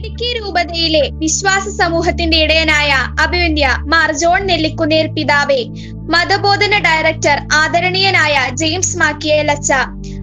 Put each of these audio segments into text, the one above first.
ഇടുക്കി രൂപതയിലെ വിശ്വാസ സമൂഹത്തിന്റെ ഇടയനായ അഭിവന്യ മാർ ജോൺ നെല്ലിക്കുന്നേൽ പിതാവെ മതബോധന ഡയറക്ടർ ആദരണീയനായ ജെയിംസ് മാക്കിയേലച്ച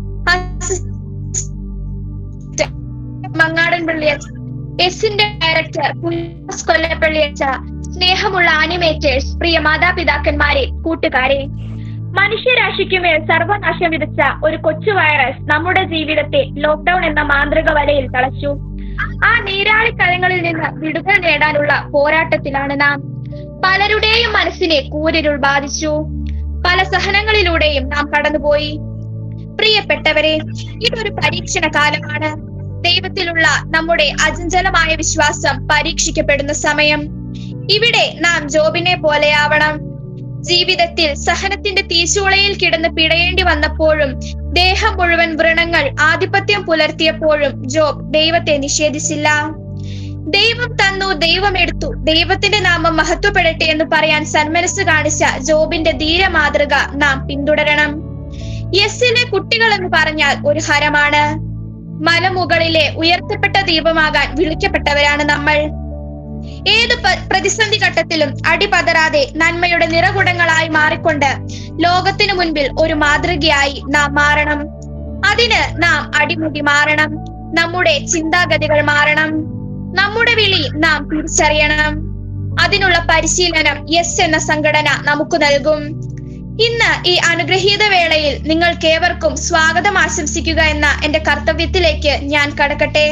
മങ്ങാടൻ പിള്ളിയച്ച എസിന്റെ ഡയറക്ടർ കുഞ്ഞാസ് കൊല്ലപ്പള്ളിയച്ച സ്നേഹമുള്ള ആനിമേറ്റേഴ്സ് പ്രിയ മാതാപിതാക്കന്മാരെ കൂട്ടുകാരെ മനുഷ്യരാശിക്കുമേൽ സർവനാശം വിതച്ച ഒരു കൊച്ചു വൈറസ് നമ്മുടെ ജീവിതത്തെ ലോക്ക്ഡൌൺ എന്ന മാന്ത്രിക വലയിൽ തളച്ചു ആ നീരാളിക്കലങ്ങളിൽ നിന്ന് വിടുതൽ നേടാനുള്ള പോരാട്ടത്തിലാണ് നാം പലരുടെയും മനസ്സിനെ കൂരിരുൾ ബാധിച്ചു പല സഹനങ്ങളിലൂടെയും നാം കടന്നുപോയി പ്രിയപ്പെട്ടവരെ ഇതൊരു പരീക്ഷണ കാലമാണ് ദൈവത്തിലുള്ള നമ്മുടെ അചഞ്ചലമായ വിശ്വാസം പരീക്ഷിക്കപ്പെടുന്ന സമയം ഇവിടെ നാം ജോബിനെ പോലെയാവണം ജീവിതത്തിൽ സഹനത്തിന്റെ തീശൂളയിൽ കിടന്ന് പിടയേണ്ടി വന്നപ്പോഴും ദേഹം മുഴുവൻ വ്രണങ്ങൾ ആധിപത്യം പുലർത്തിയപ്പോഴും ജോബ് ദൈവത്തെ നിഷേധിച്ചില്ല ദൈവം തന്നു ദൈവം എടുത്തു ദൈവത്തിന്റെ നാമം മഹത്വപ്പെടട്ടെ എന്ന് പറയാൻ സന്മനസ് കാണിച്ച ജോബിന്റെ ധീര മാതൃക നാം പിന്തുടരണം യെസ്സിലെ കുട്ടികൾ എന്ന് പറഞ്ഞാൽ ഒരു ഹരമാണ് മലമുകളിലെ ഉയർത്തപ്പെട്ട ദീപമാകാൻ വിളിക്കപ്പെട്ടവരാണ് നമ്മൾ ഏത് പ- പ്രതിസന്ധി ഘട്ടത്തിലും അടിപതറാതെ നന്മയുടെ നിറകുടങ്ങളായി മാറിക്കൊണ്ട് ലോകത്തിനു മുൻപിൽ ഒരു മാതൃകയായി നാം മാറണം അതിന് നാം അടിമുടി മാറണം നമ്മുടെ ചിന്താഗതികൾ മാറണം നമ്മുടെ വിളി നാം തിരിച്ചറിയണം അതിനുള്ള പരിശീലനം യെസ് എന്ന സംഘടന നമുക്ക് നൽകും ഇന്ന് ഈ അനുഗ്രഹീത വേളയിൽ നിങ്ങൾക്കേവർക്കും സ്വാഗതം ആശംസിക്കുക എന്ന എന്റെ കർത്തവ്യത്തിലേക്ക് ഞാൻ കടക്കട്ടെ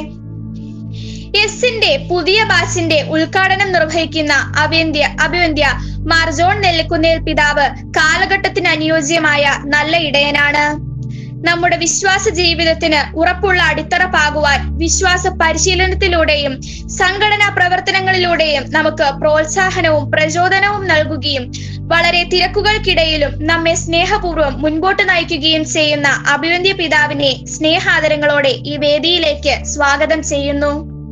എസിന്റെ പുതിയ ബാച്ചിന്റെ ഉദ്ഘാടനം നിർവഹിക്കുന്ന അഭിവന്ധ്യ അഭിവന്ധ്യ മാർ ജോൺ നെല്ലിക്കുന്നേൽ പിതാവ് കാലഘട്ടത്തിന് അനുയോജ്യമായ നല്ല ഇടയനാണ് നമ്മുടെ വിശ്വാസ ജീവിതത്തിന് ഉറപ്പുള്ള അടിത്തറ പാകുവാൻ വിശ്വാസ പരിശീലനത്തിലൂടെയും സംഘടനാ പ്രവർത്തനങ്ങളിലൂടെയും നമുക്ക് പ്രോത്സാഹനവും പ്രചോദനവും നൽകുകയും വളരെ തിരക്കുകൾക്കിടയിലും നമ്മെ സ്നേഹപൂർവ്വം മുൻപോട്ട് നയിക്കുകയും ചെയ്യുന്ന അഭിവന്ധ്യ പിതാവിനെ സ്നേഹാദരങ്ങളോടെ ഈ വേദിയിലേക്ക് സ്വാഗതം ചെയ്യുന്നു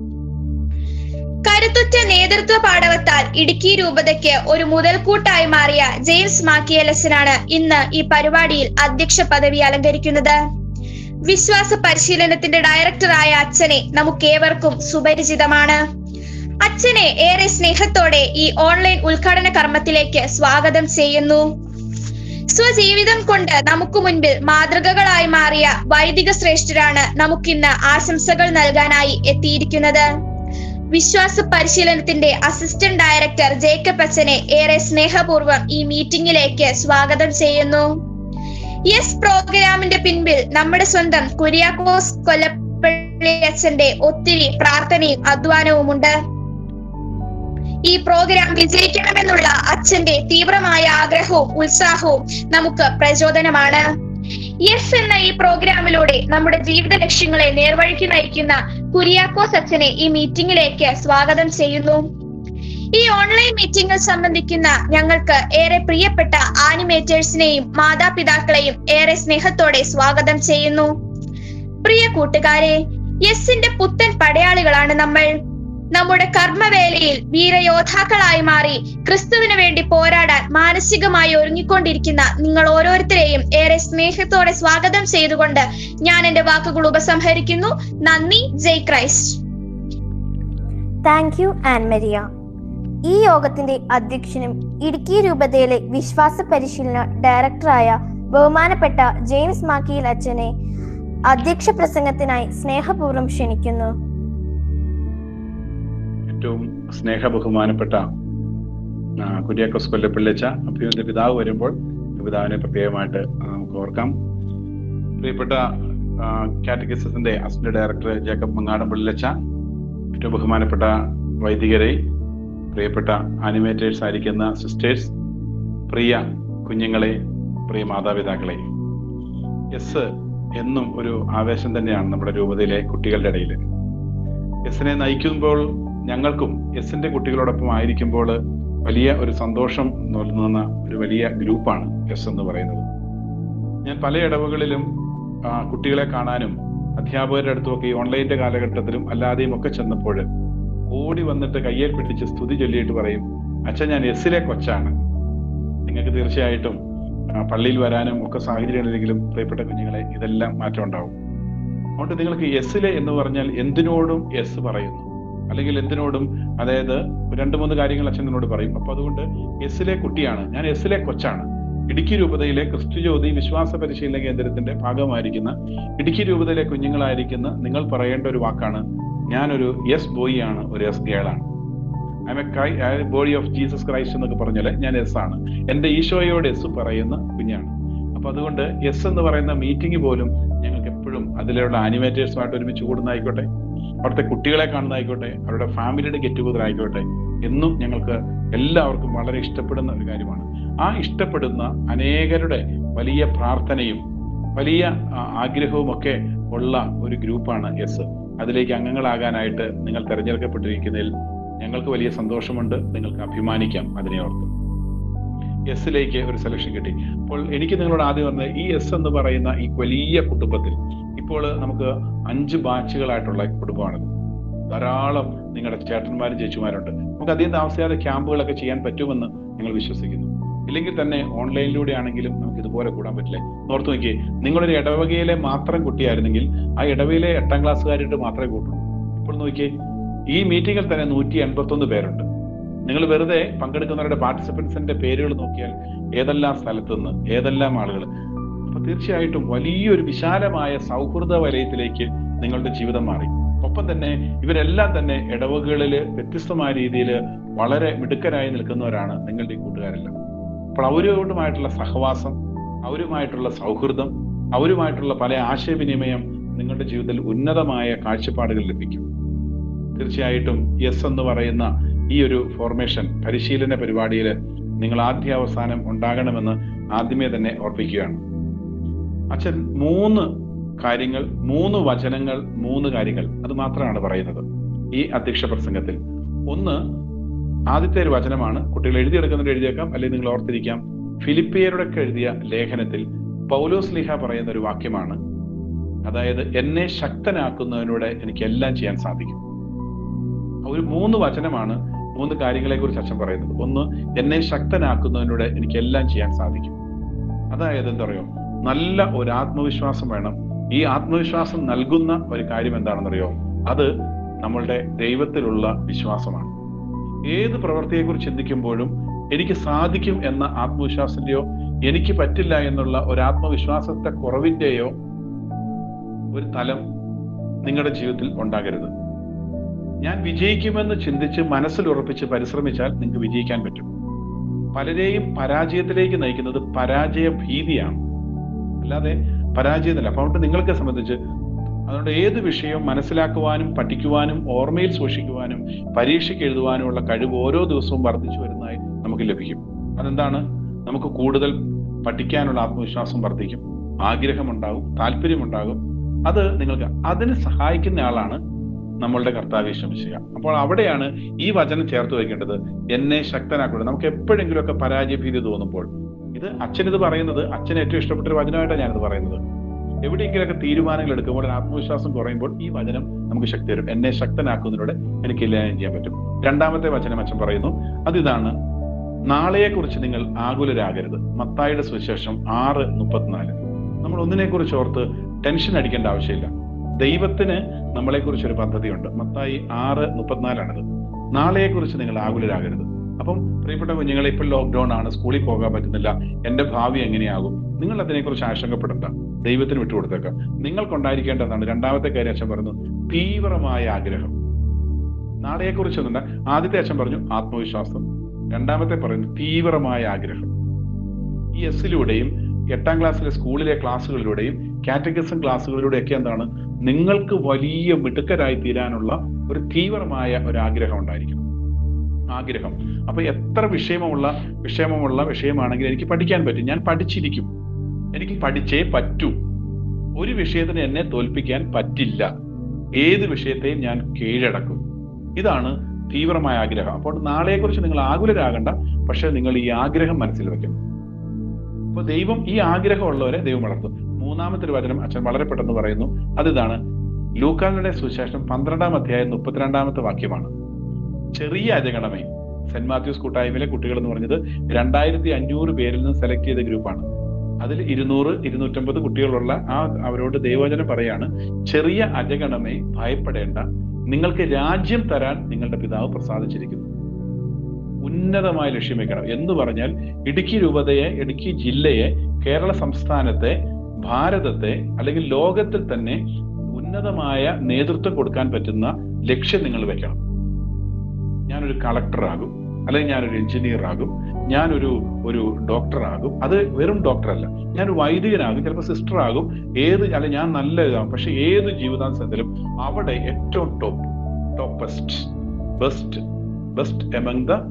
കരുത്തുറ്റ നേതൃത്വ പാടവത്താൽ ഇടുക്കി രൂപതയ്ക്ക് ഒരു മുതൽക്കൂട്ടായി മാറിയ ജെയിംസ് മാക്കിയലസനാണ് ഇന്ന് ഈ പരിപാടിയിൽ അധ്യക്ഷ പദവി അലങ്കരിക്കുന്നത് വിശ്വാസ പരിശീലനത്തിന്റെ ഡയറക്ടറായ അച്ഛനെ നമുക്കേവർക്കും സുപരിചിതമാണ് അച്ഛനെ ഏറെ സ്നേഹത്തോടെ ഈ ഓൺലൈൻ ഉദ്ഘാടന കർമ്മത്തിലേക്ക് സ്വാഗതം ചെയ്യുന്നു സ്വജീവിതം കൊണ്ട് നമുക്ക് മുൻപിൽ മാതൃകകളായി മാറിയ വൈദിക ശ്രേഷ്ഠരാണ് നമുക്കിന്ന് ആശംസകൾ നൽകാനായി എത്തിയിരിക്കുന്നത് വിശ്വാസ പരിശീലനത്തിന്റെ അസിസ്റ്റന്റ് ഡയറക്ടർ ജേക്കബ് അച്ഛനെ ഏറെ സ്നേഹപൂർവ്വം ഈ മീറ്റിംഗിലേക്ക് സ്വാഗതം ചെയ്യുന്നു യെസ് പ്രോഗ്രാമിന്റെ പിൻപിൽ നമ്മുടെ സ്വന്തം കുര്യാക്കോസ് കൊല്ലപ്പള്ളി അച്ഛന്റെ ഒത്തിരി പ്രാർത്ഥനയും അധ്വാനവുമുണ്ട് ഈ പ്രോഗ്രാം വിജയിക്കണമെന്നുള്ള അച്ഛന്റെ തീവ്രമായ ആഗ്രഹവും ഉത്സാഹവും നമുക്ക് പ്രചോദനമാണ് യെസ് എന്ന ഈ പ്രോഗ്രാമിലൂടെ നമ്മുടെ ജീവിത ലക്ഷ്യങ്ങളെ നേർവഴിക്ക് നയിക്കുന്ന കുര്യാക്കോസ് അച്ഛനെ ഈ മീറ്റിംഗിലേക്ക് സ്വാഗതം ചെയ്യുന്നു ഈ ഓൺലൈൻ മീറ്റിംഗിൽ സംബന്ധിക്കുന്ന ഞങ്ങൾക്ക് ഏറെ പ്രിയപ്പെട്ട ആനിമേറ്റേഴ്സിനെയും മാതാപിതാക്കളെയും ഏറെ സ്നേഹത്തോടെ സ്വാഗതം ചെയ്യുന്നു പ്രിയ കൂട്ടുകാരെ യെസിന്റെ പുത്തൻ പടയാളികളാണ് നമ്മൾ നമ്മുടെ കർമ്മവേലയിൽ വീരയോദ്ധാക്കളായി മാറി ക്രിസ്തുവിന് വേണ്ടി പോരാടാൻ മാനസികമായി ഒരുങ്ങിക്കൊണ്ടിരിക്കുന്ന നിങ്ങൾ ഓരോരുത്തരെയും ഏറെ സ്നേഹത്തോടെ സ്വാഗതം ചെയ്തുകൊണ്ട് ഞാൻ എന്റെ വാക്കുകൾ ഉപസംഹരിക്കുന്നു നന്ദി Jai Christ thank you Ann Maria ഈ യോഗത്തിന്റെ അധ്യക്ഷനും ഇടുക്കി രൂപതയിലെ വിശ്വാസ പരിശീലന ഡയറക്ടറായ ബഹുമാനപ്പെട്ട ജെയിംസ് മാക്കിയിൽ അച്ഛനെ അധ്യക്ഷ പ്രസംഗത്തിനായി സ്നേഹപൂർവ്വം ക്ഷണിക്കുന്നു ഏറ്റവും സ്നേഹബഹുമാനപ്പെട്ട ആ, കുര്യാക്കോസ് കൊല്ലപ്പിള്ളിച്ച അഭിയുടെ പിതാവ് വരുമ്പോൾ പിതാവിനെ പ്രത്യേകമായിട്ട് ആ, നമുക്ക് ഓർക്കാം പ്രിയപ്പെട്ട കാറ്റഗിസത്തിന്റെ അസിസ്റ്റന്റ് ഡയറക്ടർ ജേക്കബ് മങ്ങാടം പിള്ളിച്ച ഏറ്റവും ബഹുമാനപ്പെട്ട വൈദികരെ പ്രിയപ്പെട്ട ആനിമേറ്റേഴ്സ് ആയിരിക്കുന്ന സിസ്റ്റേഴ്സ് പ്രിയ കുഞ്ഞുങ്ങളെ പ്രിയ മാതാപിതാക്കളെ എസ് എന്നും ഒരു ആവേശം തന്നെയാണ് നമ്മുടെ രൂപതയിലെ കുട്ടികളുടെ ഇടയിൽ എസിനെ നയിക്കുമ്പോൾ ഞങ്ങൾക്കും എസിന്റെ കുട്ടികളോടൊപ്പം ആയിരിക്കുമ്പോൾ വലിയ ഒരു സന്തോഷം നൽകുന്ന ഒരു വലിയ ഗ്രൂപ്പാണ് എസ് എന്ന് പറയുന്നത് ഞാൻ പല ഇടവുകളിലും ആ, കുട്ടികളെ കാണാനും അധ്യാപകരുടെ അടുത്തുമൊക്കെ ഈ ഓൺലൈൻ്റെ കാലഘട്ടത്തിലും അല്ലാതെയും ഒക്കെ ചെന്നപ്പോൾ ഓടി വന്നിട്ട് കയ്യിൽ പിടിച്ച് സ്തുതി ചൊല്ലിയിട്ട് പറയും അച്ഛൻ ഞാൻ എസിലെ കൊച്ചാണ് നിങ്ങൾക്ക് തീർച്ചയായിട്ടും ആ, പള്ളിയിൽ വരാനും ഒക്കെ സാഹചര്യങ്ങളിലെങ്കിലും പ്രിയപ്പെട്ട കുഞ്ഞുങ്ങളെ ഇതെല്ലാം മാറ്റം ഉണ്ടാവും അതുകൊണ്ട് നിങ്ങൾക്ക് എസ്സിലെ എന്ന് പറഞ്ഞാൽ എന്തിനോടും എസ് പറയുന്നു അല്ലെങ്കിൽ എന്തിനോടും അതായത് രണ്ട് മൂന്ന് കാര്യങ്ങൾ അച്ഛൻ എന്നോട് പറയും അപ്പൊ അതുകൊണ്ട് എസിലെ കുട്ടിയാണ് ഞാൻ എസിലെ കൊച്ചാണ് ഇടുക്കി രൂപതയിലെ ക്രിസ്തു ജ്യോതി വിശ്വാസ പരിശീലന കേന്ദ്രത്തിന്റെ ഭാഗമായിരിക്കുന്ന ഇടുക്കി രൂപതയിലെ കുഞ്ഞുങ്ങളായിരിക്കുന്ന നിങ്ങൾ പറയേണ്ട ഒരു വാക്കാണ് ഞാനൊരു യെസ് ബോയ് ആണ് ഒരു എസ് ഗേളാണ് I a cry body of Jesus Christ എന്നൊക്കെ പറഞ്ഞാല് ഞാൻ എസ് ആണ് എന്റെ ഈശോയോട് എസ് പറയുന്ന കുഞ്ഞാണ് അപ്പൊ അതുകൊണ്ട് എസ് എന്ന് പറയുന്ന മീറ്റിംഗ് പോലും ഞങ്ങൾക്ക് എപ്പോഴും അതിലുള്ള ആനിമേറ്റേഴ്സുമായിട്ട് ഒരുമിച്ച് കൂടുന്നതായിക്കോട്ടെ അവിടുത്തെ കുട്ടികളെ കാണുന്നതായിക്കോട്ടെ അവരുടെ ഫാമിലിയുടെ ഗെറ്റ് ടുഗദർ ആയിക്കോട്ടെ എന്നും ഞങ്ങൾക്ക് എല്ലാവർക്കും വളരെ ഇഷ്ടപ്പെടുന്ന ഒരു കാര്യമാണ് ആ ഇഷ്ടപ്പെടുന്ന അനേകരുടെ വലിയ പ്രാർത്ഥനയും വലിയ ആ, ആഗ്രഹവും ഒക്കെ ഉള്ള ഒരു ഗ്രൂപ്പാണ് എസ് അതിലേക്ക് അംഗങ്ങളാകാനായിട്ട് നിങ്ങൾ തെരഞ്ഞെടുക്കപ്പെട്ടിരിക്കുന്നതിൽ ഞങ്ങൾക്ക് വലിയ സന്തോഷമുണ്ട് നിങ്ങൾക്ക് അഭിമാനിക്കാം അതിനെ ഓർത്ത് എസിലേക്ക് ഒരു സെലക്ഷൻ കിട്ടി അപ്പോൾ എനിക്ക് നിങ്ങളോട് ആദ്യം പറഞ്ഞത് ഈ എസ് എന്ന് പറയുന്ന ഈ വലിയ കുടുംബത്തിൽ ഇപ്പോൾ നമുക്ക് അഞ്ച് ബാച്ചുകളായിട്ടുള്ള കുടുംബമാണിത് ധാരാളം നിങ്ങളുടെ ചേട്ടന്മാരും ചേച്ചിമാരുണ്ട് നമുക്ക് അധികം താമസിയാതെ ക്യാമ്പുകളൊക്കെ ചെയ്യാൻ പറ്റുമെന്ന് ഞങ്ങൾ വിശ്വസിക്കുന്നു ഇല്ലെങ്കിൽ തന്നെ ഓൺലൈനിലൂടെ ആണെങ്കിലും നമുക്ക് ഇതുപോലെ കൂടാൻ പറ്റില്ലേ ഓർത്ത് നോക്കിയേ നിങ്ങളൊരു ഇടവകയിലെ മാത്രം കുട്ടിയായിരുന്നെങ്കിൽ ആ ഇടവയിലെ എട്ടാം ക്ലാസ്സുകാരായിട്ട് മാത്രമേ കൂട്ടുള്ളൂ ഇപ്പോൾ നോക്കിയേ ഈ മീറ്റിംഗിൽ തന്നെ നൂറ്റി എൺപത്തൊന്ന് പേരുണ്ട് നിങ്ങൾ വെറുതെ പങ്കെടുക്കുന്നവരുടെ പാർട്ടിസിപ്പൻസിന്റെ പേരുകൾ നോക്കിയാൽ ഏതെല്ലാം സ്ഥലത്തു നിന്ന് ഏതെല്ലാം ആളുകൾ അപ്പൊ തീർച്ചയായിട്ടും വലിയൊരു വിശാലമായ സൗഹൃദ വലയത്തിലേക്ക് നിങ്ങളുടെ ജീവിതം മാറി ഒപ്പം തന്നെ ഇവരെല്ലാം തന്നെ ഇടവകകളിൽ വ്യത്യസ്തമായ രീതിയിൽ വളരെ മിടുക്കരായി നിൽക്കുന്നവരാണ് നിങ്ങളുടെ ഈ കൂട്ടുകാരെല്ലാം അപ്പോൾ അവരുമായിട്ടുള്ള സഹവാസം അവരുമായിട്ടുള്ള സൗഹൃദം അവരുമായിട്ടുള്ള പല ആശയവിനിമയം നിങ്ങളുടെ ജീവിതത്തിൽ ഉന്നതമായ കാഴ്ചപ്പാടുകൾ ലഭിക്കും തീർച്ചയായിട്ടും യെസ് എന്ന് പറയുന്ന ഈ ഒരു ഫോർമേഷൻ പരിശീലന പരിപാടിയിൽ നിങ്ങൾ ആദ്യാവസാനം ഉണ്ടാകണമെന്ന് ആദ്യമേ തന്നെ ഓർപ്പിക്കുകയാണ് അച്ഛൻ മൂന്ന് കാര്യങ്ങൾ മൂന്ന് വചനങ്ങൾ മൂന്ന് കാര്യങ്ങൾ അത് മാത്രമാണ് പറയുന്നത് ഈ അധ്യക്ഷ പ്രസംഗത്തിൽ ഒന്ന് ആദ്യത്തെ ഒരു വചനമാണ് കുട്ടികൾ എഴുതിയെടുക്കുന്നവർ എഴുതിയേക്കാം അല്ലെങ്കിൽ നിങ്ങൾ ഓർത്തിരിക്കാം ഫിലിപ്പിയരുടെയൊക്കെ എഴുതിയ ലേഖനത്തിൽ പൗലോസ് ലിഹ പറയുന്ന ഒരു വാക്യമാണ് അതായത് എന്നെ ശക്തനാക്കുന്നതിലൂടെ എനിക്ക് എല്ലാം ചെയ്യാൻ സാധിക്കും ഒരു മൂന്ന് വചനമാണ് മൂന്ന് കാര്യങ്ങളെ കുറിച്ച് അച്ഛൻ പറയുന്നത് ഒന്ന് എന്നെ ശക്തനാക്കുന്നതിലൂടെ എനിക്ക് എല്ലാം ചെയ്യാൻ സാധിക്കും അതായത് എന്താ പറയുക നല്ല ഒരു ആത്മവിശ്വാസം വേണം ഈ ആത്മവിശ്വാസം നൽകുന്ന ഒരു കാര്യം എന്താണെന്നറിയോ അത് നമ്മളുടെ ദൈവത്തിലുള്ള വിശ്വാസമാണ് ഏത് പ്രവൃത്തിയെക്കുറിച്ച് ചിന്തിക്കുമ്പോഴും എനിക്ക് സാധിക്കും എന്ന ആത്മവിശ്വാസത്തിന്റെയോ എനിക്ക് പറ്റില്ല എന്നുള്ള ഒരു ആത്മവിശ്വാസത്തെ കുറവിന്റെയോ ഒരു തലം നിങ്ങളുടെ ജീവിതത്തിൽ ഉണ്ടാകരുത് ഞാൻ വിജയിക്കുമെന്ന് ചിന്തിച്ച് മനസ്സിൽ ഉറപ്പിച്ച് പരിശ്രമിച്ചാൽ നിങ്ങൾക്ക് വിജയിക്കാൻ പറ്റും പലരെയും പരാജയത്തിലേക്ക് നയിക്കുന്നത് പരാജയ ഭീതിയാണ് അല്ലാതെ പരാജയമല്ല അപ്പൊ അതുകൊണ്ട് നിങ്ങൾക്ക് സംബന്ധിച്ച് അതുകൊണ്ട് ഏത് വിഷയവും മനസ്സിലാക്കുവാനും പഠിക്കുവാനും ഓർമ്മയിൽ സൂക്ഷിക്കുവാനും പരീക്ഷയ്ക്ക് എഴുതുവാനുമുള്ള കഴിവ് ഓരോ ദിവസവും വർദ്ധിച്ചു വരുന്നതായി നമുക്ക് ലഭിക്കും അതെന്താണ് നമുക്ക് കൂടുതൽ പഠിക്കാനുള്ള ആത്മവിശ്വാസം വർദ്ധിക്കും ആഗ്രഹമുണ്ടാകും താല്പര്യമുണ്ടാകും അത് നിങ്ങൾക്ക് അതിന് സഹായിക്കുന്ന ആളാണ് നമ്മളുടെ കർത്താവെ ശ്രമിക്കുക അപ്പോൾ അവിടെയാണ് ഈ വചനം ചേർത്ത് വയ്ക്കേണ്ടത് എന്നെ ശക്തനാക്കുന്നത് നമുക്ക് എപ്പോഴെങ്കിലുമൊക്കെ പരാജയഭീതി തോന്നുമ്പോൾ ഇത് അച്ഛൻ ഇത് പറയുന്നത് അച്ഛന് ഏറ്റവും ഇഷ്ടപ്പെട്ട ഒരു വചനമായിട്ടാണ് ഞാനിത് പറയുന്നത് എവിടെയെങ്കിലൊക്കെ തീരുമാനങ്ങൾ എടുക്കുമ്പോൾ ഒരു ആത്മവിശ്വാസം കുറയുമ്പോൾ ഈ വചനം നമുക്ക് ശക്തി തരും എന്നെ ശക്തനാക്കുന്നതിലൂടെ എനിക്ക് ഇല്ലായ്മ ചെയ്യാൻ പറ്റും രണ്ടാമത്തെ വചനം അച്ഛൻ പറയുന്നു അതിതാണ് നാളെയെക്കുറിച്ച് നിങ്ങൾ ആകുലരാകരുത് മത്തായുടെ സുവിശേഷം ആറ് മുപ്പത്തിനാല് നമ്മൾ ഒന്നിനെ കുറിച്ച് ഓർത്ത് ടെൻഷൻ അടിക്കേണ്ട ആവശ്യമില്ല ദൈവത്തിന് നമ്മളെക്കുറിച്ച് ഒരു പദ്ധതിയുണ്ട് മത്തായി ആറ് മുപ്പത്തിനാലാണിത് നാളെയെക്കുറിച്ച് നിങ്ങൾ ആകുലരാകരുത് അപ്പം പ്രിയപ്പെട്ട കുഞ്ഞുങ്ങളെ ഇപ്പോൾ ലോക്ക്ഡൌൺ ആണ് സ്കൂളിൽ പോകാൻ പറ്റുന്നില്ല എന്റെ ഭാവി എങ്ങനെയാകും നിങ്ങൾ അതിനെക്കുറിച്ച് ആശങ്കപ്പെടണ്ട ദൈവത്തിന് വിട്ടുകൊടുത്തേക്കാം നിങ്ങൾക്കുണ്ടായിരിക്കേണ്ടതാണ് രണ്ടാമത്തെ കാര്യം അച്ഛൻ പറഞ്ഞു തീവ്രമായ ആഗ്രഹം നാളെയെക്കുറിച്ച് ഒന്നുണ്ട് ആദ്യത്തെ അച്ഛൻ പറഞ്ഞു ആത്മവിശ്വാസം രണ്ടാമത്തെ പറയുന്നു തീവ്രമായ ആഗ്രഹം ഈ എസിലൂടെയും എട്ടാം ക്ലാസ്സിലെ സ്കൂളിലെ ക്ലാസ്സുകളിലൂടെയും കാറ്റഗറിസം ക്ലാസ്സുകളിലൂടെയൊക്കെ എന്താണ് നിങ്ങൾക്ക് വലിയ മിടുക്കരായി തീരാനുള്ള ഒരു തീവ്രമായ ഒരു ആഗ്രഹം ഉണ്ടായിരിക്കണം ആഗ്രഹം അപ്പൊ എത്ര വിഷയമുള്ള വിഷയമുള്ള വിഷയമാണെങ്കിൽ എനിക്ക് പഠിക്കാൻ പറ്റും ഞാൻ പഠിച്ചിരിക്കും എനിക്ക് പഠിച്ചേ പറ്റൂ ഒരു വിഷയത്തിന് എന്നെ തോൽപ്പിക്കാൻ പറ്റില്ല ഏത് വിഷയത്തെയും ഞാൻ കീഴടക്കും ഇതാണ് തീവ്രമായ ആഗ്രഹം അപ്പോൾ നാളെയെക്കുറിച്ച് നിങ്ങൾ ആകുലരാകണ്ട പക്ഷെ നിങ്ങൾ ഈ ആഗ്രഹം മനസ്സിൽ വെക്കണം അപ്പൊ ദൈവം ഈ ആഗ്രഹമുള്ളവരെ ദൈവം വളർത്തും മൂന്നാമത്തെ ഒരു വചനം അച്ഛൻ വളരെ പെട്ടെന്ന് പറയുന്നു അതിതാണ് ലൂക്കാങ്ങളുടെ സുവിശേഷം പന്ത്രണ്ടാം അധ്യായം മുപ്പത്തിരണ്ടാമത്തെ വാക്യമാണ് ചെറിയ അജഗണമേ സെന്റ് മാത്യൂസ് കൂട്ടായ്മയിലെ കുട്ടികൾ എന്ന് പറഞ്ഞത് രണ്ടായിരത്തി അഞ്ഞൂറ് പേരിൽ നിന്ന് സെലക്ട് ചെയ്ത ഗ്രൂപ്പാണ് അതിൽ ഇരുന്നൂറ് ഇരുന്നൂറ്റമ്പത് കുട്ടികളുള്ള ആ അവരോട് ദൈവവചനം പറയാണ് ചെറിയ അജഗണമേ ഭയപ്പെടേണ്ട നിങ്ങൾക്ക് രാജ്യം തരാൻ നിങ്ങളുടെ പിതാവ് പ്രസാദിച്ചിരിക്കുന്നു ഉന്നതമായ ലക്ഷ്യം വെക്കണം എന്ന് പറഞ്ഞാൽ ഇടുക്കി രൂപതയെ ഇടുക്കി ജില്ലയെ കേരള സംസ്ഥാനത്തെ ഭാരതത്തെ അല്ലെങ്കിൽ ലോകത്തിൽ തന്നെ ഉന്നതമായ നേതൃത്വം കൊടുക്കാൻ പറ്റുന്ന ലക്ഷ്യം നിങ്ങൾ വെക്കണം ഞാനൊരു കളക്ടർ ആകും അല്ലെങ്കിൽ ഞാനൊരു എഞ്ചിനീയർ ആകും ഞാനൊരു ഒരു ഡോക്ടർ ആകും അത് വെറും ഡോക്ടർ അല്ല ഞാൻ വൈദികനാകും ചിലപ്പോൾ സിസ്റ്റർ ആകും ഏത് അല്ല ഞാൻ നല്ല ഇതാകും പക്ഷെ ഏത് ജീവിതാന്തരത്തിലും അവിടെ ഏറ്റവും top topest best best among the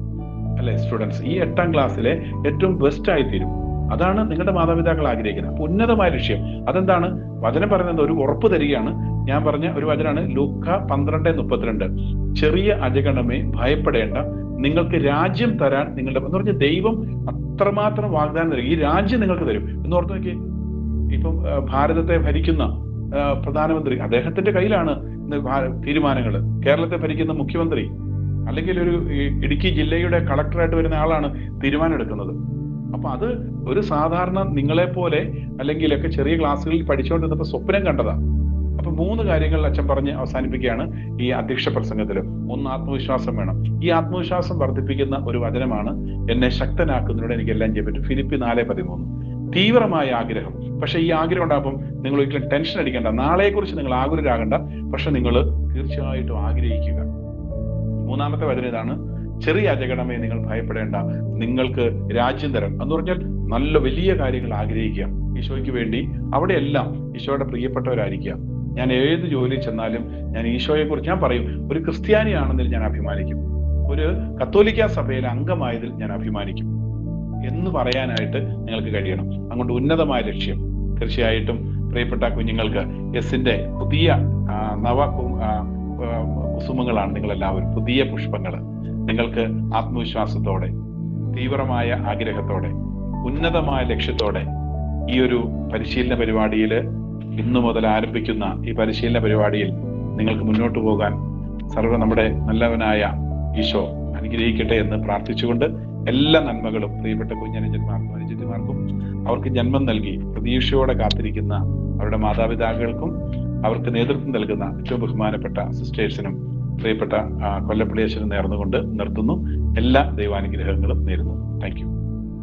അല്ലെ സ്റ്റുഡൻസ് ഈ എട്ടാം ക്ലാസ്സിലെ ഏറ്റവും ബെസ്റ്റ് ആയി തീരും അതാണ് നിങ്ങളുടെ മാതാപിതാക്കൾ ആഗ്രഹിക്കുന്നത് അപ്പൊ ഉന്നതമായ ലക്ഷ്യം അതെന്താണ് വചനം പറയുന്നത് ഒരു ഉറപ്പ് തരികയാണ് ഞാൻ പറഞ്ഞ ഒരു വചനാണ് ലൂക്ക പന്ത്രണ്ട് മുപ്പത്തിരണ്ട് ചെറിയ അജഗണമേ ഭയപ്പെടേണ്ട നിങ്ങൾക്ക് രാജ്യം തരാൻ നിങ്ങളുടെ എന്ന് പറഞ്ഞ ദൈവം അത്രമാത്രം വാഗ്ദാനം തരും ഈ രാജ്യം നിങ്ങൾക്ക് തരും എന്ന് ഓർത്ത് നോക്കിയേ ഇപ്പം ആ, ഭാരതത്തെ ഭരിക്കുന്ന ആ, പ്രധാനമന്ത്രി അദ്ദേഹത്തിന്റെ കയ്യിലാണ് ഇന്ന് ഭാ- തീരുമാനങ്ങൾ കേരളത്തെ ഭരിക്കുന്ന മുഖ്യമന്ത്രി അല്ലെങ്കിൽ ഒരു ഈ ഇടുക്കി ജില്ലയുടെ കളക്ടറായിട്ട് വരുന്ന ആളാണ് തീരുമാനം എടുക്കുന്നത് അപ്പൊ അത് ഒരു സാധാരണ നിങ്ങളെ പോലെ അല്ലെങ്കിൽ ഒക്കെ ചെറിയ ക്ലാസ്സുകളിൽ പഠിച്ചുകൊണ്ടിരുന്നപ്പോ സ്വപ്നം കണ്ടതാ അപ്പൊ മൂന്ന് കാര്യങ്ങൾ അച്ഛൻ പറഞ്ഞ് അവസാനിപ്പിക്കുകയാണ് ഈ അധ്യക്ഷ പ്രസംഗത്തിൽ ഒന്ന് ആത്മവിശ്വാസം വേണം ഈ ആത്മവിശ്വാസം വർദ്ധിപ്പിക്കുന്ന ഒരു വചനമാണ് എന്നെ ശക്തനാക്കുന്നതിലൂടെ എനിക്ക് എല്ലാം ചെയ്യാൻ പറ്റും ഫിലിപ്പി നാല് പതിമൂന്ന് തീവ്രമായ ആഗ്രഹം പക്ഷെ ഈ ആഗ്രഹം ഉണ്ടാകുമ്പോൾ നിങ്ങൾ ഒരിക്കലും ടെൻഷൻ അടിക്കേണ്ട നാളെയെ കുറിച്ച് നിങ്ങൾ ആകുലരാകണ്ട പക്ഷെ നിങ്ങൾ തീർച്ചയായിട്ടും ആഗ്രഹിക്കുക മൂന്നാമത്തെ വചനം ഇതാണ് ചെറിയ അജഗണമേ നിങ്ങൾ ഭയപ്പെടേണ്ട നിങ്ങൾക്ക് രാജ്യം തരാം എന്ന് പറഞ്ഞാൽ നല്ല വലിയ കാര്യങ്ങൾ ആഗ്രഹിക്കുക ഈശോയ്ക്ക് വേണ്ടി അവിടെയെല്ലാം ഈശോയുടെ പ്രിയപ്പെട്ടവരായിരിക്കുക ഞാൻ ഏത് ജോലി ചെന്നാലും ഞാൻ ഈശോയെ കുറിച്ച് ഞാൻ പറയും ഒരു ക്രിസ്ത്യാനിയാണെന്നതിൽ ഞാൻ അഭിമാനിക്കും ഒരു കത്തോലിക്ക സഭയിലെ അംഗമായതിൽ ഞാൻ അഭിമാനിക്കും എന്ന് പറയാനായിട്ട് നിങ്ങൾക്ക് കഴിയണം അതുകൊണ്ട് ഉന്നതമായ ലക്ഷ്യം തീർച്ചയായിട്ടും പ്രിയപ്പെട്ട കുഞ്ഞുങ്ങൾക്ക് എസിന്റെ പുതിയ ആ, നവ കു- ആ, ആ, കുസുമങ്ങളാണ് നിങ്ങൾ എല്ലാവരും പുതിയ പുഷ്പങ്ങൾ നിങ്ങൾക്ക് ആത്മവിശ്വാസത്തോടെ തീവ്രമായ ആഗ്രഹത്തോടെ ഉന്നതമായ ലക്ഷ്യത്തോടെ ഈ ഒരു പരിശീലന പരിപാടിയിൽ ഇന്നു മുതൽ ആരംഭിക്കുന്ന ഈ പരിശീലന പരിപാടിയിൽ നിങ്ങൾക്ക് മുന്നോട്ട് പോകാൻ സർവ്വ നമ്മുടെ നല്ലവനായ ഈശോ അനുഗ്രഹിക്കട്ടെ എന്ന് പ്രാർത്ഥിച്ചുകൊണ്ട് എല്ലാ നന്മകളും പ്രിയപ്പെട്ട കുഞ്ഞനുജന്മാർക്കും അനുജന്മാർക്കും അവർക്ക് ജന്മം നൽകി പ്രതീക്ഷയോടെ കാത്തിരിക്കുന്ന അവരുടെ മാതാപിതാക്കൾക്കും അവർക്ക് നേതൃത്വം നൽകുന്ന ഏറ്റവും ബഹുമാനപ്പെട്ട സിസ്റ്റേഴ്സിനും പ്രിയപ്പെട്ട ആ, കൊല്ലപ്പള്ളി അച്ഛനും നേർന്നുകൊണ്ട് നിർത്തുന്നു എല്ലാ ദൈവാനുഗ്രഹങ്ങളും നേരുന്നു താങ്ക് യു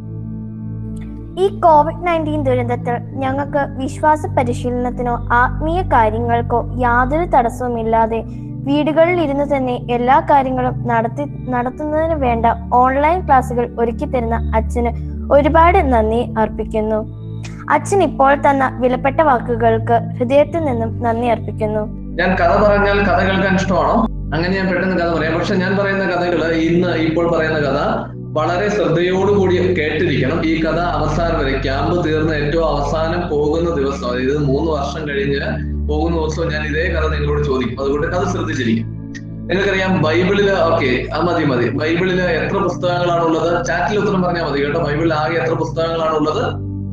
ഈ കോവിഡ് നയൻറ്റീൻ ദുരന്തത്തിൽ ഞങ്ങൾക്ക് വിശ്വാസ പരിശീലനത്തിനോ ആത്മീയ കാര്യങ്ങൾക്കോ യാതൊരു തടസ്സവുമില്ലാതെ വീടുകളിൽ ഇരുന്ന് തന്നെ എല്ലാ കാര്യങ്ങളും നടത്തി നടത്തുന്നതിന് വേണ്ട ഓൺലൈൻ ക്ലാസുകൾ ഒരുക്കി തരുന്ന അച്ഛന് ഒരുപാട് നന്ദി അർപ്പിക്കുന്നു അച്ഛൻ ഇപ്പോൾ തന്ന വിലപ്പെട്ട വാക്കുകൾക്ക് ഹൃദയത്തിൽ നിന്നും നന്ദി അർപ്പിക്കുന്നു ഞാൻ കഥ പറഞ്ഞാൽ കഥ കേൾക്കാൻ ഇഷ്ടമാണോ അങ്ങനെ ഞാൻ പെട്ടെന്ന് കഥ പറയാം പക്ഷെ ഞാൻ പറയുന്ന കഥകള് ഇന്ന് ഇപ്പോൾ പറയുന്ന കഥ വളരെ ശ്രദ്ധയോടുകൂടി കേട്ടിരിക്കണം ഈ കഥ അവസാനം വരെ ക്യാമ്പ് തീർന്ന് ഏറ്റവും അവസാനം പോകുന്ന ദിവസം അതായത് മൂന്ന് വർഷം കഴിഞ്ഞ് പോകുന്ന ദിവസം ഞാൻ ഇതേ കഥ നിങ്ങളോട് ചോദിക്കും അതുകൊണ്ട് കഥ ശ്രദ്ധിച്ചിരിക്കും നിങ്ങൾക്കറിയാം ബൈബിളില് ഓക്കെ ആ മതി മതി ബൈബിളില് എത്ര പുസ്തകങ്ങളാണ് ഉള്ളത് ചാറ്റിൽ ഉത്തരം പറഞ്ഞാൽ മതി കേട്ടോ ബൈബിളിൽ ആകെ എത്ര പുസ്തകങ്ങളാണ് ഉള്ളത്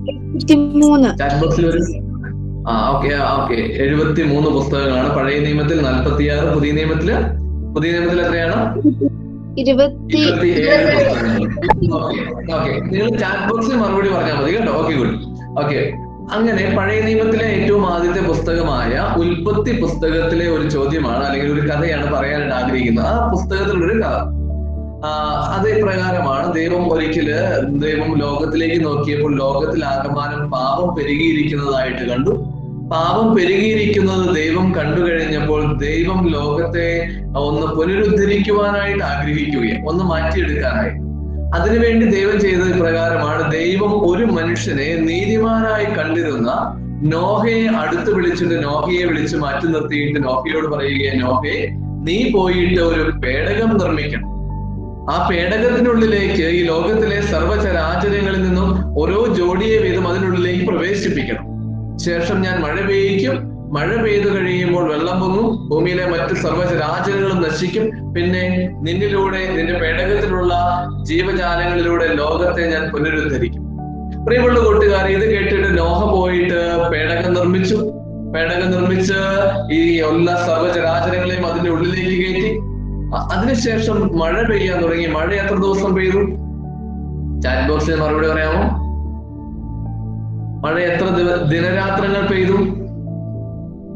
മൂന്ന് ചാറ്റ് ബോക്സിൽ ഒരു ആ ഓക്കെ ഓക്കെ എഴുപത്തി മൂന്ന് പുസ്തകങ്ങളാണ് പഴയ നിയമത്തിൽ നാൽപ്പത്തിയാറ് പുതിയ നിയമത്തില് പുതിയ നിയമത്തിൽ എത്രയാണ് ഇരുപത്തി ഇരുപത്തിയേഴ് പുസ്തകങ്ങൾ ഓക്കെ നിങ്ങൾ ചാറ്റ് ബോക്സിൽ മറുപടി പറഞ്ഞാൽ മതി കേട്ടോ ഓക്കെ ഗുഡ് ഓക്കെ അങ്ങനെ പഴയ നിയമത്തിലെ ഏറ്റവും ആദ്യത്തെ പുസ്തകമായ ഉൽപ്പത്തി പുസ്തകത്തിലെ ഒരു ചോദ്യമാണ് അല്ലെങ്കിൽ ഒരു കഥയാണ് പറയാനായിട്ട് ആഗ്രഹിക്കുന്നത് ആ പുസ്തകത്തിലുള്ള ഒരു കഥ ആ, അതേ പ്രകാരമാണ് ദൈവം ഒരിക്കല് ദൈവം ലോകത്തിലേക്ക് നോക്കിയപ്പോൾ ലോകത്തിൽ ആകമാനം പാപം പെരുകിയിരിക്കുന്നതായിട്ട് കണ്ടു പാപം പെരുകിയിരിക്കുന്നത് ദൈവം കണ്ടു കഴിഞ്ഞപ്പോൾ ദൈവം ലോകത്തെ ഒന്ന് പുനരുദ്ധരിക്കുവാനായിട്ട് ആഗ്രഹിക്കുകയും ഒന്ന് മാറ്റിയെടുക്കാനായി അതിനുവേണ്ടി ദൈവം ചെയ്തത് പ്രകാരമാണ് ദൈവം ഒരു മനുഷ്യനെ നീതിമാനായി കണ്ടിരുന്ന നോഹയെ അടുത്ത് വിളിച്ചിട്ട് നോഹയെ വിളിച്ച് മാറ്റി നിർത്തിയിട്ട് നോഹയോട് പറയുകയെ നോഹയെ നീ പോയിട്ട് ഒരു പേടകം നിർമ്മിക്കണം ആ പേടകത്തിനുള്ളിലേക്ക് ഈ ലോകത്തിലെ സർവ്വചരാചര്യങ്ങളിൽ നിന്നും ഓരോ ജോഡിയെ വീതം അതിനുള്ളിലേക്ക് പ്രവേശിപ്പിക്കണം ശേഷം ഞാൻ മഴ പെയ്യിക്കും മഴ പെയ്തു കഴിയുമ്പോൾ വെള്ളം പൊങ്ങും ഭൂമിയിലെ മറ്റ് സർവ്വചരാചരങ്ങളും നശിക്കും പിന്നെ നിന്നിലൂടെ നിന്റെ പേടകത്തിലുള്ള ജീവജാലങ്ങളിലൂടെ ലോകത്തെ ഞാൻ പുനരുദ്ധരിക്കും പ്രിയമുള്ള കൂട്ടുകാരെ ഇത് കേട്ടിട്ട് നോഹ പോയിട്ട് പേടകം നിർമ്മിച്ചു പേടകം നിർമ്മിച്ച് ഈ എല്ലാ സർവ്വചരാചരങ്ങളെയും അതിന്റെ ഉള്ളിലേക്ക് കയറ്റി അ- അതിനുശേഷം മഴ പെയ്യാൻ തുടങ്ങി മഴ എത്ര ദിവസം പെയ്തു ചാറ്റ് ബോക്സിൽ മറുപടി പറയാമോ മഴ എത്ര ദിവ- ദിനരാത്രങ്ങൾ പെയ്തു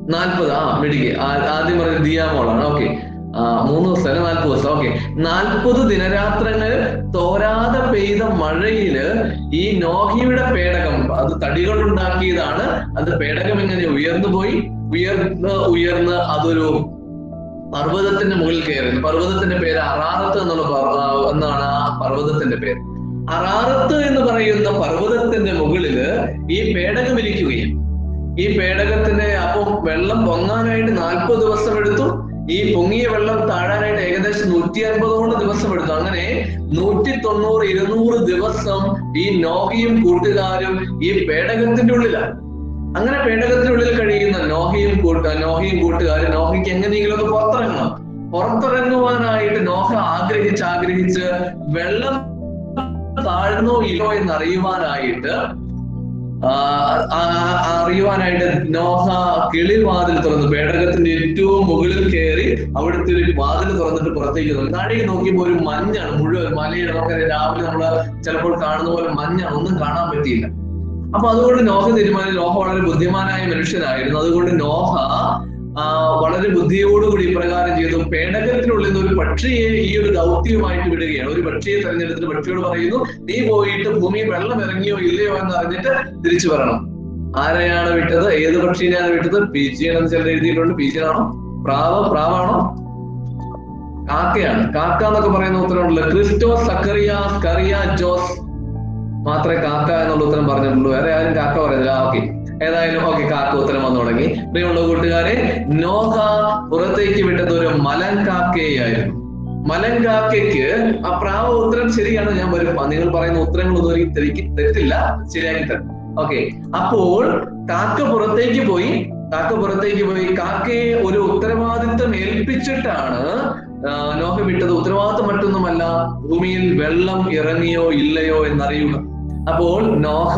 നാൽപ്പത് ആ മിടുക്കി ആ- ആദ്യം പറഞ്ഞ ദിയാമോളാണ് ഓക്കെ ആ മൂന്ന് ദിവസം അല്ലെ നാൽപ്പത് ദിവസം ഓക്കെ നാൽപ്പത് ദിനരാത്രങ്ങൾ തോരാതെ പെയ്ത മഴയില് ഈ നോഹിയുടെ പേടകം അത് തടികൾ ഉണ്ടാക്കിയതാണ് അത് പേടകം ഇങ്ങനെ ഉയർന്നു പോയി ഉയർന്ന് ഉയർന്ന് അതൊരു പർവ്വതത്തിന്റെ മുകളിൽ കയറി പർവ്വതത്തിന്റെ പേര് അറാറത്ത് എന്നുള്ള പർ- ആ, എന്നാണ് ആ പർവ്വതത്തിന്റെ പേര് അറാറത്ത് എന്ന് പറയുന്ന പർവ്വതത്തിന്റെ മുകളില് ഈ പേടകം ഇരിക്കുകയും ഈ പേടകത്തിന്റെ അപ്പം വെള്ളം പൊങ്ങാനായിട്ട് നാൽപ്പത് ദിവസം എടുത്തു ഈ പൊങ്ങിയ വെള്ളം താഴാനായിട്ട് ഏകദേശം നൂറ്റി അൻപതോളം ദിവസം എടുത്തു അങ്ങനെ നൂറ്റി തൊണ്ണൂറ് ഇരുന്നൂറ് ദിവസം ഈ നോഹിയും കൂട്ടുകാരും ഈ പേടകത്തിന്റെ ഉള്ളിലാണ് അങ്ങനെ പേടകത്തിനുള്ളിൽ കഴിയുന്ന നോഹയും കൂട്ട നോഹയും കൂട്ടുകാരും നോഹയ്ക്ക് എങ്ങനെയെങ്കിലും ഒക്കെ പുറത്തിറങ്ങണം പുറത്തിറങ്ങുവാനായിട്ട് നോഹ ആഗ്രഹിച്ച് ആഗ്രഹിച്ച് വെള്ളം താഴ്ന്നോ ഇല്ലോ എന്നറിയുവാനായിട്ട് ആ, ആ, ആ, അറിയുവാനായിട്ട് നോഹ കിളിവാതിൽ തുറന്നു പേടകത്തിന്റെ ഏറ്റവും മുകളിൽ കയറി അവിടുത്തെ ഒരു വാതിൽ തുറന്നിട്ട് പുറത്തേക്ക് നോക്കി താഴേക്ക് നോക്കിയപ്പോൾ ഒരു മഞ്ഞാണ് മുഴുവൻ മലയുടെ നമുക്കറിയാം രാവിലെ നമ്മൾ ചിലപ്പോൾ കാണുന്ന പോലെ മഞ്ഞാണ് ഒന്നും കാണാൻ പറ്റിയില്ല അപ്പൊ അതുകൊണ്ട് നോഹ തീരുമാനം നോഹ വളരെ ബുദ്ധിമാനായ മനുഷ്യനായിരുന്നു അതുകൊണ്ട് നോഹ ആ, വളരെ ബുദ്ധിയോടുകൂടി ഇപ്രകാരം ചെയ്തു പേടകത്തിനുള്ളിൽ നിന്ന് ഒരു പക്ഷിയെ ഈ ഒരു ദൗത്യവുമായിട്ട് വിടുകയാണ് ഒരു പക്ഷിയെ തെരഞ്ഞെടുത്തിട്ട് പക്ഷിയോട് പറയുന്നു നീ പോയിട്ട് ഭൂമിയിൽ വെള്ളം ഇറങ്ങിയോ ഇല്ലയോ എന്ന് അറിഞ്ഞിട്ട് തിരിച്ചു വരണം ആരെയാണ് വിട്ടത് ഏത് പക്ഷിനെയാണ് വിട്ടത് പീച്ചിയൻ എന്ന് ചിലർ എഴുതിയിട്ടുണ്ട് പീച്ചിയനാണോ പ്രാവ് പ്രാവാണോ കാക്കയാണ് കാക്ക എന്നൊക്കെ പറയുന്ന ഉത്തരവുണ്ടല്ലോ ക്രിസ്റ്റോ സക്കറിയ സ്കറിയ ജോസ് മാത്രമേ കാക്ക എന്നുള്ള ഉത്തരം പറഞ്ഞിട്ടുള്ളൂ വേറെ ആരും കാക്ക പറയുന്നില്ല ഓക്കെ ഏതായാലും ഓക്കെ കാക്ക ഉത്തരം വന്നു തുടങ്ങി പ്രിയമുള്ള കൂട്ടുകാരെ നോഹ പുറത്തേക്ക് വിട്ടത് ഒരു മലങ്കാക്കയായിരുന്നു മലങ്കാക്കയ്ക്ക് ആ പ്രാവ ഉത്തരം ശരിയാണ് ഞാൻ വരും നിങ്ങൾ പറയുന്ന ഉത്തരങ്ങളൊന്നും എനിക്ക് തെറ്റി- തെറ്റില്ല ശരിയാക്കി തരാം ഓക്കെ അപ്പോൾ കാക്ക പുറത്തേക്ക് പോയി കാക്ക പുറത്തേക്ക് പോയി കാക്കയെ ഒരു ഉത്തരവാദിത്തം ഏൽപ്പിച്ചിട്ടാണ് ആ, നോഹ വിട്ടത് ഉത്തരവാദിത്തം മറ്റൊന്നുമല്ല ഭൂമിയിൽ വെള്ളം ഇറങ്ങിയോ ഇല്ലയോ എന്നറിയുക അപ്പോൾ നോഹ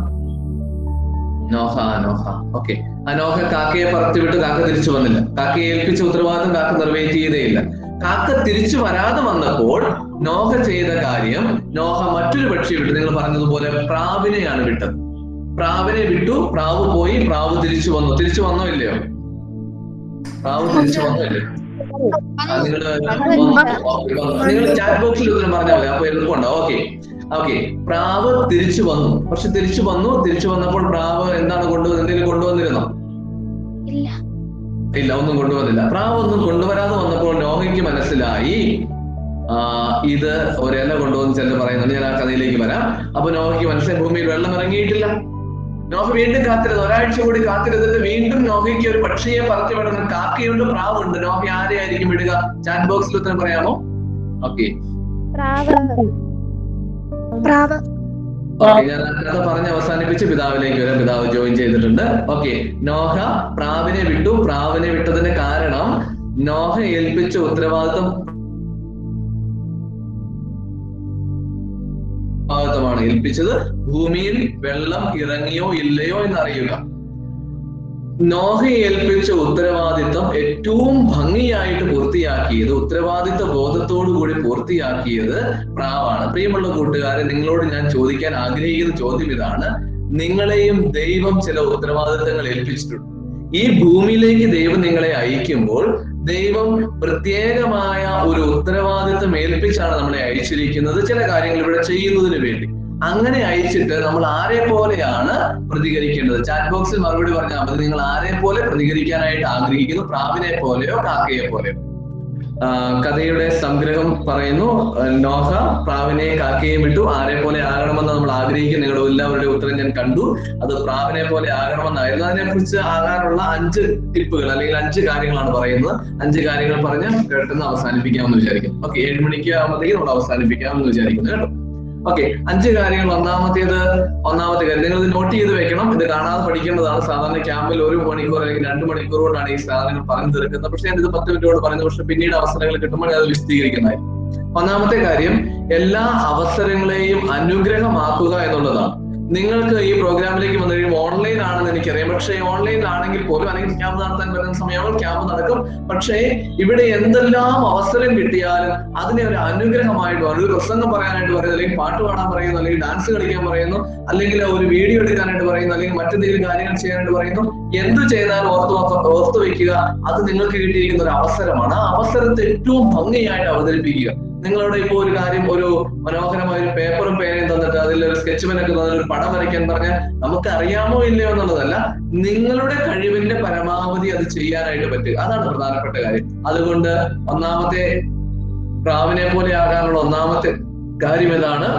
നോഹ നോഹ ഓക്കെ ആ നോഹ കാക്കയെ പറത്തിവിട്ട് കാക്ക തിരിച്ചു വന്നില്ല കാക്കയെ ഏൽപ്പിച്ച ഉത്തരവാദിത്തം കാക്ക നിറവേറ്റിയതേയില്ല കാക്ക തിരിച്ചു വരാതെ വന്നപ്പോൾ നോഹ ചെയ്ത കാര്യം നോഹ മറ്റൊരു പക്ഷിയെ വിട്ടു നിങ്ങൾ പറഞ്ഞതുപോലെ പ്രാവിനെയാണ് വിട്ടത് പ്രാവിനെ വിട്ടു പ്രാവ് പോയി പ്രാവ് തിരിച്ചു വന്നു തിരിച്ചു വന്നോ ഇല്ലയോ പ്രാവ് തിരിച്ചു വന്നോ ഇല്ലയോ ആ, നിങ്ങള് നിങ്ങൾ ചാറ്റ് ബോക്സിൽ ഉത്തരം പറഞ്ഞാൽ മതി അപ്പൊ എളുപ്പമുണ്ടാവും ഓക്കെ ഓക്കെ പ്രാവ് തിരിച്ചു വന്നു പക്ഷെ തിരിച്ചു വന്നു തിരിച്ചു വന്നപ്പോൾ പ്രാവ് എന്താണ് കൊണ്ടുവന്നത് എന്തെങ്കിലും കൊണ്ടുവന്നിരുന്നോ ഇല്ല ഇല്ല ഒന്നും കൊണ്ടുവന്നില്ല പ്രാവ് ഒന്നും കൊണ്ടുവരാതെ വന്നപ്പോൾ നോഹയ്ക്ക് മനസ്സിലായി ആ ഇത് ഒരില കൊണ്ടുവന്ന് ചിലർ പറയുന്നുണ്ട് ഞാൻ ആ കഥയിലേക്ക് വരാം അപ്പൊ നോഹയ്ക്ക് മനസ്സിലായി ഭൂമിയിൽ വെള്ളം ഇറങ്ങിയിട്ടില്ല നോഹ വീണ്ടും കാത്തിരുന്നു ഒരാഴ്ച കൂടി കാത്തിരുന്നിട്ട് വീണ്ടും നോഹയ്ക്ക് ഒരു പക്ഷിയെ പറത്തി വിടുന്ന കാക്കയുണ്ട് പ്രാവുണ്ട് നോഹ ആരെയായിരിക്കും വിടുക ചാറ്റ് ബോക്സിൽ ഉത്തരം പറയാമോ ഓക്കെ പ്രാവ് ഓക്കെ ഞാൻ ആ കഥ പറഞ്ഞ് അവസാനിപ്പിച്ച് പിതാവിലേക്ക് വരാം പിതാവ് ജോയിൻ ചെയ്തിട്ടുണ്ട് ഓക്കെ നോഹ പ്രാവിനെ വിട്ടു പ്രാവിനെ വിട്ടതിന് കാരണം നോഹ ഏൽപ്പിച്ച ഉത്തരവാദിത്വം ഉത്തരവാദിത്തമാണ് ഏൽപ്പിച്ചത് ഭൂമിയിൽ വെള്ളം ഇറങ്ങിയോ ഇല്ലയോ എന്നറിയുക നോഹ ഏൽപ്പിച്ച ഉത്തരവാദിത്തം ഏറ്റവും ഭംഗിയായിട്ട് പൂർത്തിയാക്കിയത് ഉത്തരവാദിത്ത ബോധത്തോടു കൂടി പൂർത്തിയാക്കിയത് പ്രാവാണ് പ്രിയമുള്ള കൂട്ടുകാരെ നിങ്ങളോട് ഞാൻ ചോദിക്കാൻ ആഗ്രഹിക്കുന്ന ചോദ്യം ഇതാണ് നിങ്ങളെയും ദൈവം ചില ഉത്തരവാദിത്തങ്ങൾ ഏൽപ്പിച്ചിട്ടുണ്ട് ഈ ഭൂമിയിലേക്ക് ദൈവം നിങ്ങളെ അയക്കുമ്പോൾ ദൈവം പ്രത്യേകമായ ഒരു ഉത്തരവാദിത്തം ഏൽപ്പിച്ചാണ് നമ്മളെ അയച്ചിരിക്കുന്നത് ചില കാര്യങ്ങൾ ഇവിടെ ചെയ്യുന്നതിന് വേണ്ടി അങ്ങനെ അയച്ചിട്ട് നമ്മൾ ആരെ പോലെയാണ് പ്രതികരിക്കേണ്ടത് ചാറ്റ് ബോക്സിൽ മറുപടി പറഞ്ഞാൽ മതി നിങ്ങൾ ആരെ പോലെ പ്രതികരിക്കാനായിട്ട് ആഗ്രഹിക്കുന്നു പ്രാവിനെ പോലെയോ കാക്കയെ പോലെയോ ആ, കഥയുടെ സംഗ്രഹം പറയുന്നു ആ, നോഹ പ്രാവിനെ കാക്കയും വിട്ടു ആരെ പോലെ ആകണമെന്ന് നമ്മൾ ആഗ്രഹിക്കും നിങ്ങളുടെ എല്ലാവരുടെ ഉത്തരം ഞാൻ കണ്ടു അത് പ്രാവിനെ പോലെ ആകണമെന്നായിരുന്നു അതിനെ കുറിച്ച് ആകാനുള്ള അഞ്ച് ടിപ്പുകൾ അല്ലെങ്കിൽ അഞ്ച് കാര്യങ്ങളാണ് പറയുന്നത് അഞ്ച് കാര്യങ്ങൾ പറഞ്ഞ് പെട്ടെന്ന് അവസാനിപ്പിക്കാമെന്ന് വിചാരിക്കും ഓക്കെ ഏഴ് മണിക്ക് ആകുമ്പോഴത്തേക്ക് നമ്മൾ അവസാനിപ്പിക്കാമെന്ന് വിചാരിക്കുന്നു കേട്ടോ ഓക്കെ അഞ്ച് കാര്യങ്ങൾ ഒന്നാമത്തേത് ഒന്നാമത്തെ കാര്യം നിങ്ങൾ ഇത് നോട്ട് ചെയ്ത് വെക്കണം ഇത് കാണാതെ പഠിക്കേണ്ടതാണ് സാധാരണ ക്യാമ്പിൽ ഒരു മണിക്കൂർ അല്ലെങ്കിൽ രണ്ട് മണിക്കൂർ കൊണ്ടാണ് ഈ സാധനങ്ങൾ പറഞ്ഞു തീർക്കുന്നത് പക്ഷെ ഞാനിത് പത്ത് മിനിറ്റ് കൊണ്ട് പറയുന്നത് പക്ഷെ പിന്നീട് അവസരങ്ങൾ കിട്ടുമ്പോൾ അത് വിശദീകരിക്കുന്നതായിരിക്കും ഒന്നാമത്തെ കാര്യം എല്ലാ അവസരങ്ങളെയും അനുഗ്രഹമാക്കുക എന്നുള്ളതാണ് നിങ്ങൾക്ക് ഈ പ്രോഗ്രാമിലേക്ക് വന്നു കഴിയുമ്പോൾ ഓൺലൈൻ ആണെന്ന് എനിക്കറിയാം പക്ഷേ ഓൺലൈൻ ആണെങ്കിൽ പോലും അല്ലെങ്കിൽ ക്യാമ്പ് നടത്താൻ വരുന്ന സമയങ്ങൾ ക്യാമ്പ് നടക്കും പക്ഷേ ഇവിടെ എന്തെല്ലാം അവസരം കിട്ടിയാലും അതിനെ ഒരു അനുഗ്രഹമായിട്ട് ഒരു പ്രസംഗം പറയാനായിട്ട് പറയുന്നു അല്ലെങ്കിൽ പാട്ട് പാടാൻ പറയുന്നു അല്ലെങ്കിൽ ഡാൻസ് കളിക്കാൻ പറയുന്നു അല്ലെങ്കിൽ ഒരു വീഡിയോ എടുക്കാനായിട്ട് പറയുന്നു അല്ലെങ്കിൽ മറ്റെന്തെങ്കിലും കാര്യങ്ങൾ ചെയ്യാനായിട്ട് പറയുന്നു എന്തു ചെയ്താലും ഓർത്ത് ഓർത്ത് ഓർത്ത് വെക്കുക അത് നിങ്ങൾക്ക് കിട്ടിയിരിക്കുന്ന ഒരു അവസരമാണ് ആ അവസരത്തെ ഏറ്റവും ഭംഗിയായിട്ട് അവതരിപ്പിക്കുക നിങ്ങളോട് ഇപ്പോൾ ഒരു കാര്യം ഒരു മനോഹരമായ ഒരു പേപ്പറും പേനയും തന്നിട്ട് അതിൽ ഒരു സ്കെച്ച് പെനൊക്കെ തന്നിട്ട് ഒരു പടം വരയ്ക്കാൻ പറഞ്ഞാൽ നമുക്ക് അറിയാമോ ഇല്ലയോ എന്നുള്ളതല്ല നിങ്ങളുടെ കഴിവിന്റെ പരമാവധി അത് ചെയ്യാനായിട്ട് പറ്റുക അതാണ് പ്രധാനപ്പെട്ട കാര്യം അതുകൊണ്ട് ഒന്നാമത്തെ പ്രാവിനെ പോലെ ആകാനുള്ള ഒന്നാമത്തെ കാര്യം ഇതാണ്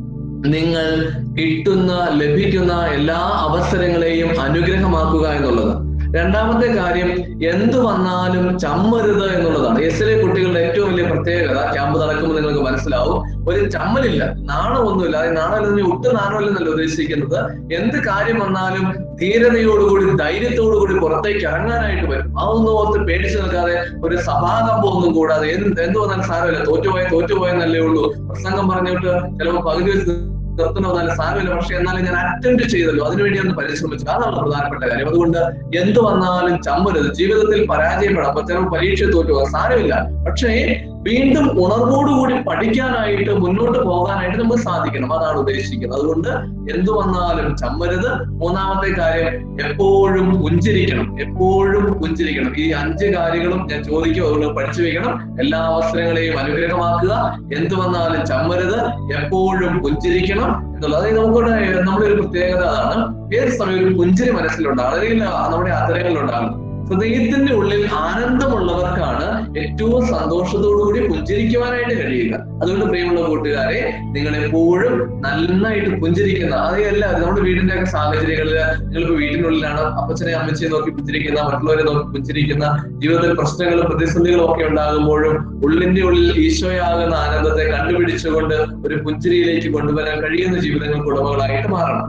നിങ്ങൾ കിട്ടുന്ന ലഭിക്കുന്ന എല്ലാ അവസരങ്ങളെയും അനുഗ്രഹമാക്കുക എന്നുള്ളത് രണ്ടാമത്തെ കാര്യം എന്തു വന്നാലും ചമ്മരുത് എന്നുള്ളതാണ് എസിലെ കുട്ടികളുടെ ഏറ്റവും വലിയ പ്രത്യേകത ക്യാമ്പ് നടക്കുമ്പോൾ നിങ്ങൾക്ക് മനസ്സിലാവും ഒരു ചമ്മലില്ല നാണമൊന്നുമില്ല അത് നാണമല്ലെന്ന് ഒട്ടും നാണമല്ലെന്നല്ല ഉദ്ദേശിക്കുന്നത് എന്ത് കാര്യം വന്നാലും ധീരതയോടുകൂടി ധൈര്യത്തോടുകൂടി പുറത്തേക്ക് ഇറങ്ങാനായിട്ട് വരും അതൊന്നും ഓർത്ത് പേടിച്ചു നിൽക്കാതെ ഒരു സഭാകമ്പം ഒന്നും കൂടാതെ എന്ത് എന്ത് വന്നാലും സാരമില്ല തോറ്റുപോയ തോറ്റുപോയെന്നല്ലേ ഉള്ളൂ പ്രസംഗം പറഞ്ഞിട്ട് ചിലപ്പോൾ പകുതി വെച്ച് നിർത്തണോ എന്നാലും സാരമില്ല പക്ഷെ എന്നാലും ഞാൻ അറ്റൻഡ് ചെയ്തല്ലോ അതിനുവേണ്ടി ഒന്ന് പരിശ്രമിച്ചു അതാണ് പ്രധാനപ്പെട്ട കാര്യം അതുകൊണ്ട് എന്ത് വന്നാലും ചമ്മരുത് ജീവിതത്തിൽ പരാജയപ്പെടാം അപ്പൊ ചിലപ്പോൾ പരീക്ഷ തോറ്റു പോകാം സാരമില്ല പക്ഷേ വീണ്ടും ഉണർവോടുകൂടി പഠിക്കാനായിട്ട് മുന്നോട്ട് പോകാനായിട്ട് നമുക്ക് സാധിക്കണം അതാണ് ഉദ്ദേശിക്കുന്നത് അതുകൊണ്ട് എന്തു വന്നാലും ചമ്മരുത് മൂന്നാമത്തെ കാര്യം എപ്പോഴും പുഞ്ചിരിക്കണം എപ്പോഴും പുഞ്ചിരിക്കണം ഈ അഞ്ച് കാര്യങ്ങളും ഞാൻ ചോദിക്കും അതുകൊണ്ട് പഠിച്ചു വെക്കണം എല്ലാ അവസരങ്ങളെയും അനുഗ്രഹമാക്കുക എന്തു വന്നാലും ചമ്മരുത് എപ്പോഴും പുഞ്ചിരിക്കണം എന്നുള്ളത് അതായത് നമുക്കിവിടെ നമ്മുടെ ഒരു പ്രത്യേകത അതാണ് ഏത് സമയം ഒരു പുഞ്ചിരി മനസ്സിലുണ്ടാകും അല്ലെങ്കിൽ നമ്മുടെ ആദരങ്ങളിലുണ്ടാകും ഹൃദയത്തിന്റെ ഉള്ളിൽ ആനന്ദമുള്ളവർക്കാണ് ഏറ്റവും സന്തോഷത്തോടുകൂടി പുഞ്ചിരിക്കുവാനായിട്ട് കഴിയുക അതുകൊണ്ട് പ്രിയമുള്ള കൂട്ടുകാരെ നിങ്ങൾ എപ്പോഴും നന്നായിട്ട് പുഞ്ചിരിക്കുന്ന അത് എല്ലാവരും നമ്മുടെ വീടിന്റെ ഒക്കെ സാഹചര്യങ്ങളിൽ നിങ്ങളിപ്പോ വീട്ടിനുള്ളിലാണ് അപ്പച്ചനെ അമ്മച്ചയെ നോക്കി പുഞ്ചിരിക്കുന്ന മറ്റുള്ളവരെ നോക്കി പുഞ്ചിരിക്കുന്ന ജീവിതത്തിൽ പ്രശ്നങ്ങളും പ്രതിസന്ധികളും ഒക്കെ ഉണ്ടാകുമ്പോഴും ഉള്ളിന്റെ ഉള്ളിൽ ഈശോയാകുന്ന ആനന്ദത്തെ കണ്ടുപിടിച്ചുകൊണ്ട് ഒരു പുഞ്ചിരിയിലേക്ക് കൊണ്ടുവരാൻ കഴിയുന്ന ജീവിതങ്ങൾക്ക് ഉടമകളായിട്ട് മാറണം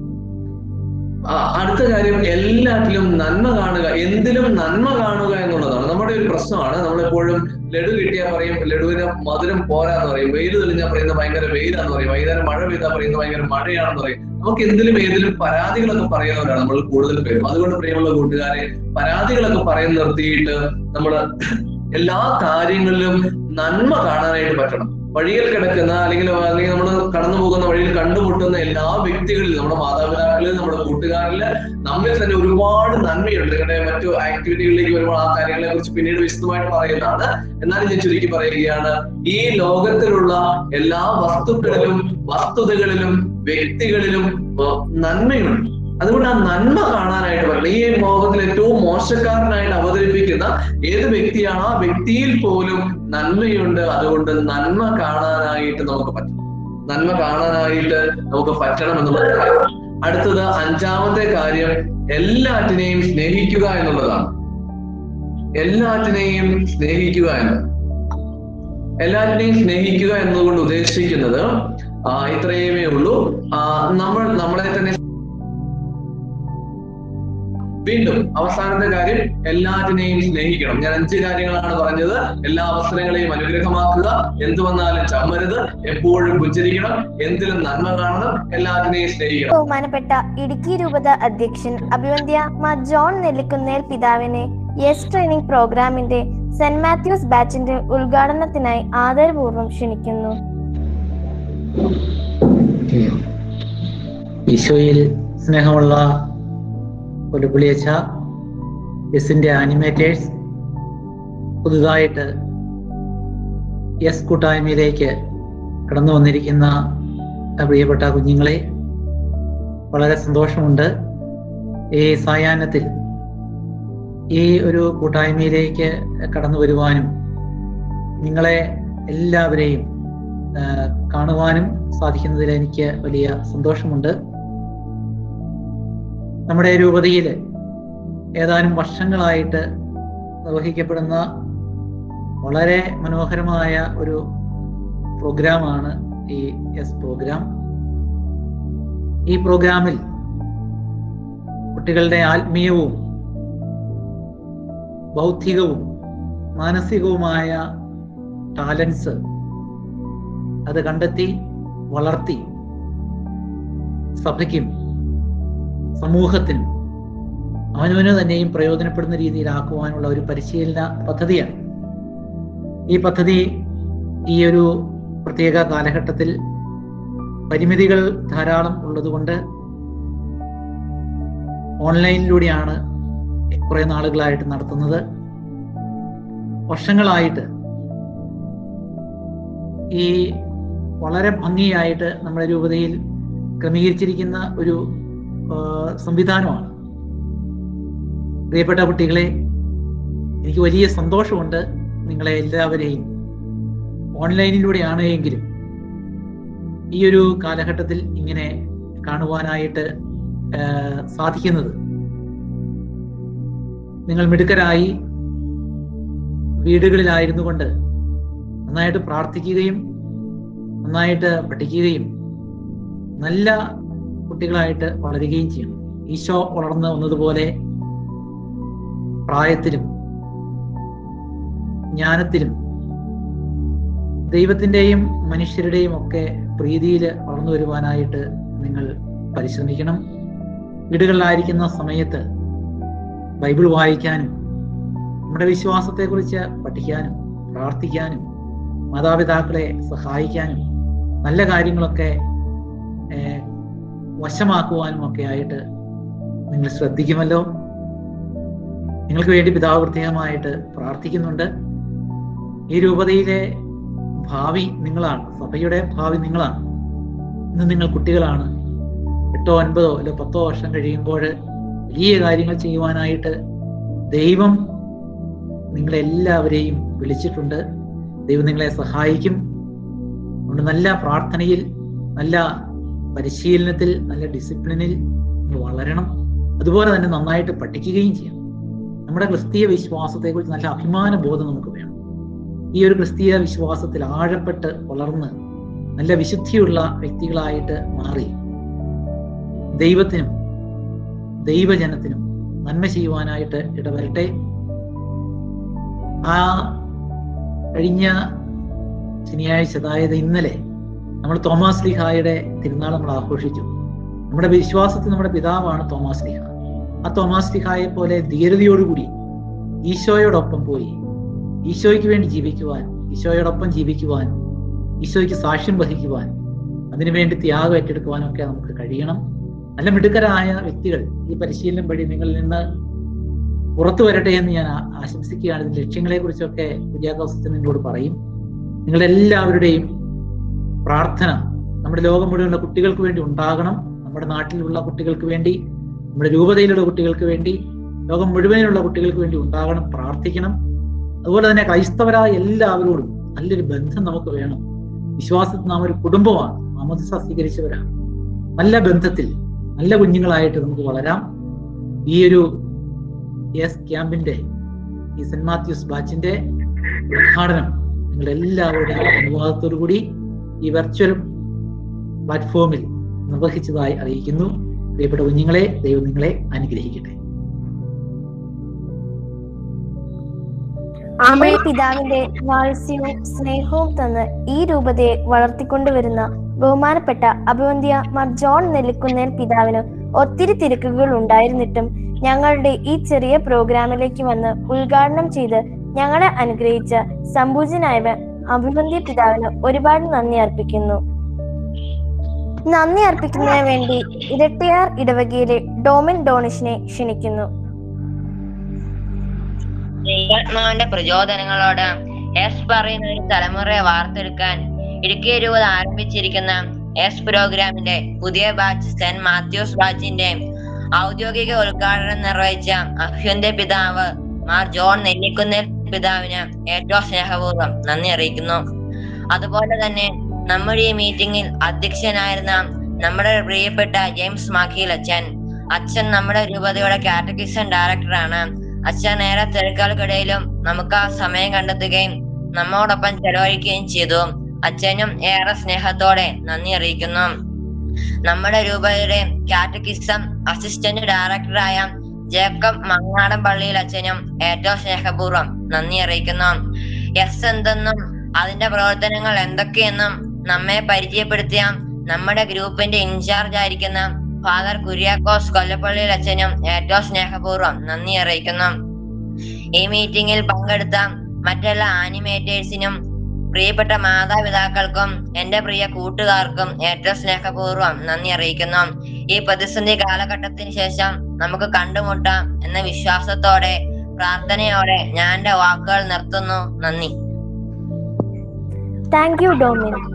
ആ, അടുത്ത കാര്യം എല്ലാറ്റിലും നന്മ കാണുക എന്തിലും നന്മ കാണുക എന്നുള്ളതാണ് നമ്മുടെ ഒരു പ്രശ്നമാണ് നമ്മളെപ്പോഴും ലഡു കിട്ടിയാൽ പറയും ലഡുവിന് മധുരം പോരാന്ന് പറയും വെയിൽ തെളിഞ്ഞാൽ പറയുന്നത് ഭയങ്കര വെയിലാന്ന് പറയും വൈകുന്നേരം മഴ പെയ്താൽ പറയുന്നത് ഭയങ്കര മഴയാണെന്ന് പറയും നമുക്ക് എന്തിലും ഏതിലും പരാതികളൊക്കെ പറയുന്നവരാണ് നമ്മൾ കൂടുതൽ പേരും അതുകൊണ്ട് പ്രിയമുള്ള കൂട്ടുകാരെ പരാതികളൊക്കെ പറയുന്ന നിർത്തിയിട്ട് നമ്മൾ എല്ലാ കാര്യങ്ങളിലും നന്മ കാണാനായിട്ട് പറ്റണം വഴിയിൽ കിടക്കുന്ന അല്ലെങ്കിൽ അല്ലെങ്കിൽ നമ്മൾ കടന്നു പോകുന്ന വഴിയിൽ കണ്ടുമുട്ടുന്ന എല്ലാ വ്യക്തികളിലും നമ്മുടെ മാതാപിതാക്കളിൽ നമ്മുടെ കൂട്ടുകാരിൽ നമ്മിൽ തന്നെ ഒരുപാട് നന്മയുണ്ട് നിങ്ങളുടെ മറ്റു ആക്ടിവിറ്റികളിലേക്ക് വരുമ്പോൾ ആ കാര്യങ്ങളെ കുറിച്ച് പിന്നീട് വിശദമായിട്ട് പറയുന്നതാണ് എന്നാലും ഞാൻ ചുരുക്കി പറയുകയാണ് ഈ ലോകത്തിലുള്ള എല്ലാ വസ്തുക്കളിലും വസ്തുതകളിലും വ്യക്തികളിലും ഏർ നന്മയുണ്ട് അതുകൊണ്ട് ആ നന്മ കാണാനായിട്ട് പറയണം ഈ ലോകത്തിൽ ഏറ്റവും മോശക്കാരനായിട്ട് അവതരിപ്പിക്കുന്ന ഏത് വ്യക്തിയാണോ ആ വ്യക്തിയിൽ പോലും നന്മയുണ്ട് അതുകൊണ്ട് നന്മ കാണാനായിട്ട് നമുക്ക് പറ്റണം നന്മ കാണാനായിട്ട് നമുക്ക് പറ്റണം എന്നുള്ളത് കാര്യം. അടുത്തത് അഞ്ചാമത്തെ കാര്യം എല്ലാറ്റിനെയും സ്നേഹിക്കുക എന്നുള്ളതാണ് എല്ലാറ്റിനെയും സ്നേഹിക്കുക എന്ന് എല്ലാറ്റിനെയും സ്നേഹിക്കുക എന്നതുകൊണ്ട് ഉദ്ദേശിക്കുന്നത് ആ, ഇത്രയുമേ ഉള്ളൂ ആ, നമ്മൾ നമ്മളെ തന്നെ വീണ്ടും അവസാനത്തെ കാര്യം എല്ലാറ്റിനെയും സ്നേഹിക്കണം ഞാൻ അഞ്ച് കാര്യങ്ങളാണ് പറഞ്ഞത് എല്ലാ അവസരങ്ങളെയും അനുഗ്രഹമാക്കുക എന്തു വന്നാലും ചമ്മരുത് എപ്പോഴും പുഞ്ചരിക്കണം എന്തിലും നന്മ കാണണം എല്ലാറ്റിനെയും സ്നേഹിക്കണം ബഹുമാനപ്പെട്ട ഇടുക്കി രൂപത അധ്യക്ഷൻ അഭിവന്ധ്യ മാ ജോൺ നെല്ലിക്കുന്നേൽ പിതാവിനെ യെസ് ട്രെയിനിംഗ് പ്രോഗ്രാമിന്റെ സെന്റ് മാത്യൂസ് ബാച്ചിന്റെ ഉദ്ഘാടനത്തിനായി ആദരപൂർവ്വം ക്ഷണിക്കുന്നു ഈശോയിൽ സ്നേഹമുള്ള പുലിപ്പുളിയച്ച എസിന്റെ ആനിമേറ്റേഴ്സ് പുതുതായിട്ട് എസ് കൂട്ടായ്മയിലേക്ക് കടന്നു വന്നിരിക്കുന്ന പ്രിയപ്പെട്ട കുഞ്ഞുങ്ങളെ വളരെ സന്തോഷമുണ്ട് ഈ സായാഹ്നത്തിൽ ഈ ഒരു കൂട്ടായ്മയിലേക്ക് കടന്നു വരുവാനും നിങ്ങളെ എല്ലാവരെയും ആ, കാണുവാനും സാധിക്കുന്നതിൽ എനിക്ക് വലിയ സന്തോഷമുണ്ട് നമ്മുടെ രൂപതയിൽ ഏതാനും വർഷങ്ങളായിട്ട് നിർവഹിക്കപ്പെടുന്ന വളരെ മനോഹരമായ ഒരു പ്രോഗ്രാമാണ് ഈ എസ് പ്രോഗ്രാം ഈ പ്രോഗ്രാമിൽ കുട്ടികളുടെ ആത്മീയവും ബൗദ്ധികവും മാനസികവുമായ ടാലൻസ് അത് കണ്ടെത്തി വളർത്തി സഭയ്ക്കും സമൂഹത്തിനും അവനവന് തന്നെയും പ്രയോജനപ്പെടുന്ന രീതിയിലാക്കുവാനുള്ള ഒരു പരിശീലന പദ്ധതിയാണ് ഈ പദ്ധതി ഈ ഒരു പ്രത്യേക കാലഘട്ടത്തിൽ പരിമിതികൾ ധാരാളം ഉള്ളതുകൊണ്ട് ഓൺലൈനിലൂടെയാണ് കുറെ നാളുകളായിട്ട് നടത്തുന്നത് വർഷങ്ങളായിട്ട് ഈ വളരെ ഭംഗിയായിട്ട് നമ്മുടെ രൂപതയിൽ ക്രമീകരിച്ചിരിക്കുന്ന ഒരു ആ, സംവിധാനമാണ് പ്രിയപ്പെട്ട കുട്ടികളെ എനിക്ക് വലിയ സന്തോഷമുണ്ട് നിങ്ങളെ എല്ലാവരെയും ഓൺലൈനിലൂടെയാണ് എങ്കിലും ഈ ഒരു കാലഘട്ടത്തിൽ ഇങ്ങനെ കാണുവാനായിട്ട് ആ, സാധിക്കുന്നത് നിങ്ങൾ മിടുക്കരായി വീടുകളിലായിരുന്നു കൊണ്ട് നന്നായിട്ട് പ്രാർത്ഥിക്കുകയും നന്നായിട്ട് പഠിക്കുകയും നല്ല കുട്ടികളായിട്ട് വളരുകയും ചെയ്യണം ഈശോ വളർന്ന് വന്നതുപോലെ പ്രായത്തിലും ജ്ഞാനത്തിലും ദൈവത്തിൻ്റെയും മനുഷ്യരുടെയും ഒക്കെ പ്രീതിയിൽ വളർന്നു വരുവാനായിട്ട് നിങ്ങൾ പരിശ്രമിക്കണം വീടുകളിലായിരിക്കുന്ന സമയത്ത് ബൈബിൾ വായിക്കാനും നമ്മുടെ വിശ്വാസത്തെക്കുറിച്ച് പഠിക്കാനും പ്രാർത്ഥിക്കാനും മാതാപിതാക്കളെ സഹായിക്കാനും നല്ല കാര്യങ്ങളൊക്കെ ഏർ, വശമാക്കുവാനും ഒക്കെ ആയിട്ട് നിങ്ങൾ ശ്രദ്ധിക്കുമല്ലോ നിങ്ങൾക്ക് വേണ്ടി പിതാവ് പ്രത്യേകമായിട്ട് പ്രാർത്ഥിക്കുന്നുണ്ട് ഈ രൂപതയിലെ ഭാവി നിങ്ങളാണ് സഭയുടെ ഭാവി നിങ്ങളാണ് ഇന്ന് നിങ്ങൾ കുട്ടികളാണ് എട്ടോ ഒൻപതോ അല്ലെ പത്തോ വർഷം കഴിയുമ്പോൾ വലിയ കാര്യങ്ങൾ ചെയ്യുവാനായിട്ട് ദൈവം നിങ്ങളെല്ലാവരെയും വിളിച്ചിട്ടുണ്ട് ദൈവം നിങ്ങളെ സഹായിക്കും അതുകൊണ്ട് നല്ല പ്രാർത്ഥനയിൽ നല്ല പരിശീലനത്തിൽ നല്ല ഡിസിപ്ലിനിൽ നിങ്ങൾ വളരണം അതുപോലെ തന്നെ നന്നായിട്ട് പഠിക്കുകയും ചെയ്യണം നമ്മുടെ ക്രിസ്തീയ വിശ്വാസത്തെക്കുറിച്ച് നല്ല അഭിമാന ബോധം നമുക്ക് വേണം ഈ ഒരു ക്രിസ്തീയ വിശ്വാസത്തിൽ ആഴപ്പെട്ട് വളർന്ന് നല്ല വിശുദ്ധിയുള്ള വ്യക്തികളായിട്ട് മാറി ദൈവത്തിനും ദൈവജനത്തിനും നന്മ ചെയ്യുവാനായിട്ട് ഇടവരട്ടെ ആ കഴിഞ്ഞ ശനിയാഴ്ച അതായത് ഇന്നലെ നമ്മൾ തോമാസ് ലിഹായുടെ തിരുനാൾ നമ്മൾ ആഘോഷിച്ചു നമ്മുടെ വിശ്വാസത്തിൽ നമ്മുടെ പിതാവാണ് തോമാസ് ലിഹ ആ തോമാസ് ലിഹായെ പോലെ ധീരതയോടുകൂടി ഈശോയോടൊപ്പം പോയി ഈശോയ്ക്ക് വേണ്ടി ജീവിക്കുവാൻ ഈശോയോടൊപ്പം ജീവിക്കുവാൻ ഈശോയ്ക്ക് സാക്ഷ്യം വഹിക്കുവാൻ അതിനുവേണ്ടി ത്യാഗം ഏറ്റെടുക്കുവാനും ഒക്കെ നമുക്ക് കഴിയണം നല്ല മിടുക്കരായ വ്യക്തികൾ ഈ പരിശീലനം വഴി നിങ്ങളിൽ നിന്ന് പുറത്തു വരട്ടെ എന്ന് ഞാൻ ആ- ആശംസിക്കുകയാണ് ഇതിന്റെ ലക്ഷ്യങ്ങളെ കുറിച്ചൊക്കെ വിദ്യാഭ്യാസത്തിന് നിങ്ങളോട് പറയും നിങ്ങളുടെ എല്ലാവരുടെയും പ്രാർത്ഥന നമ്മുടെ ലോകം മുഴുവനുള്ള കുട്ടികൾക്ക് വേണ്ടി ഉണ്ടാകണം നമ്മുടെ നാട്ടിലുള്ള കുട്ടികൾക്ക് വേണ്ടി നമ്മുടെ രൂപതയിലുള്ള കുട്ടികൾക്ക് വേണ്ടി ലോകം മുഴുവനുള്ള കുട്ടികൾക്ക് വേണ്ടി ഉണ്ടാകണം പ്രാർത്ഥിക്കണം അതുപോലെ തന്നെ ക്രൈസ്തവരായ എല്ലാവരോടും നല്ലൊരു ബന്ധം നമുക്ക് വേണം വിശ്വാസത്തിൽ നാം ഒരു കുടുംബമാണ് മാമോദിസ സ്വീകരിച്ചവരാണ് നല്ല ബന്ധത്തിൽ നല്ല കുഞ്ഞുങ്ങളായിട്ട് നമുക്ക് വളരാം ഈ ഒരു എസ് ക്യാമ്പിന്റെ ഈ സെന്റ് മാത്യൂസ് ബാച്ചിന്റെ ഉദ്ഘാടനം നിങ്ങൾ എല്ലാവരുടെയും അനുവാദത്തോടു കൂടി ഈ വെർച്വൽ പ്ലാറ്റ്ഫോമിൽ നിർവഹിച്ചതായി അറിയിക്കുന്നു പ്രിയപ്പെട്ട കുഞ്ഞുങ്ങളെ ദൈവം നിങ്ങളെ അനുഗ്രഹിക്കട്ടെ നമ്മുടെ പിതാവിന്റെ വാത്സ്യവും സ്നേഹവും തന്ന് ഈ രൂപതയെ വളർത്തിക്കൊണ്ടുവരുന്ന ബഹുമാനപ്പെട്ട അഭിവന്ധ്യ മാർ ജോൺ നെല്ലിക്കുന്നേൽ പിതാവിന് ഒത്തിരി തിരക്കുകൾ ഉണ്ടായിരുന്നിട്ടും ഞങ്ങളുടെ ഈ ചെറിയ പ്രോഗ്രാമിലേക്ക് വന്ന് ഉദ്ഘാടനം ചെയ്ത് ഞങ്ങളെ അനുഗ്രഹിച്ച സമ്പൂജനായ അഭിവന്ധ്യ പിതാവിന് ഒരുപാട് നന്ദി അർപ്പിക്കുന്നു നന്ദി അർപ്പിക്കുന്നതിന് വേണ്ടി ഇരട്ടിയാർ ഇടവകയിലെ ഡോമിൻ ഡോണിഷിനെ ക്ഷണിക്കുന്നു ദൈവാത്മാവിന്റെ പ്രചോദനങ്ങളോട് എസ് പറയുന്ന ഒരു തലമുറയെ വാർത്തെടുക്കാൻ ഇടുക്കി രൂപത ആരംഭിച്ചിരിക്കുന്ന എസ് പ്രോഗ്രാമിന്റെ പുതിയ ബാച്ച് സെന്റ് മാത്യൂസ് ബാച്ചിന്റെ ഔദ്യോഗിക ഉദ്ഘാടനം നിർവഹിച്ച അഭ്യന്റെ പിതാവ് മാർ ജോൺ നെല്ലിക്കുന്നേൽ പിതാവിന് ഏറ്റവും സ്നേഹപൂർവ്വം നന്ദി അറിയിക്കുന്നു അതുപോലെ തന്നെ നമ്മുടെ ഈ മീറ്റിംഗിൽ അധ്യക്ഷനായിരുന്ന നമ്മുടെ പ്രിയപ്പെട്ട ജെയിംസ് മാക്കിയിൽ അച്ഛൻ അച്ഛൻ നമ്മുടെ രൂപതയുടെ കാറ്റഗിസം ഡയറക്ടറാണ് അച്ഛൻ ഏറെ തിരക്കുകൾക്കിടയിലും നമുക്ക് ആ സമയം കണ്ടെത്തുകയും നമ്മോടൊപ്പം ചെലവഴിക്കുകയും ചെയ്തു അച്ഛനും ഏറെ സ്നേഹത്തോടെ നന്ദി അറിയിക്കുന്നു നമ്മുടെ രൂപയുടെ കാറ്റഗിസം അസിസ്റ്റന്റ് ഡയറക്ടറായ ജേക്കബ് മങ്ങാടം പള്ളിയിൽ അച്ഛനും ഏറ്റവും സ്നേഹപൂർവ്വം നന്ദി അറിയിക്കുന്നു എസ് എന്തെന്നും അതിന്റെ പ്രവർത്തനങ്ങൾ എന്തൊക്കെയെന്നും നമ്മെ പരിചയപ്പെടുത്തിയ നമ്മുടെ ഗ്രൂപ്പിന്റെ ഇൻചാർജ് ആയിരിക്കുന്ന ഫാദർ കുര്യാക്കോസ് കൊല്ലപ്പള്ളിയിൽ അച്ഛനും ഏറ്റവും സ്നേഹപൂർവ്വം നന്ദി അറിയിക്കുന്നു ഈ മീറ്റിംഗിൽ പങ്കെടുത്ത മറ്റെല്ലാ ആനിമേറ്റേഴ്സിനും പ്രിയപ്പെട്ട മാതാപിതാക്കൾക്കും എന്റെ പ്രിയ കൂട്ടുകാർക്കും ഏറ്റവും സ്നേഹപൂർവ്വം നന്ദി അറിയിക്കുന്നു ഈ പ്രതിസന്ധി കാലഘട്ടത്തിന് ശേഷം നമുക്ക് കണ്ടുമുട്ടാം എന്ന വിശ്വാസത്തോടെ പ്രാർത്ഥനയോടെ ഞാൻ എന്റെ വാക്കുകൾ നിർത്തുന്നു നന്ദി താങ്ക് യു ഡോമിൻ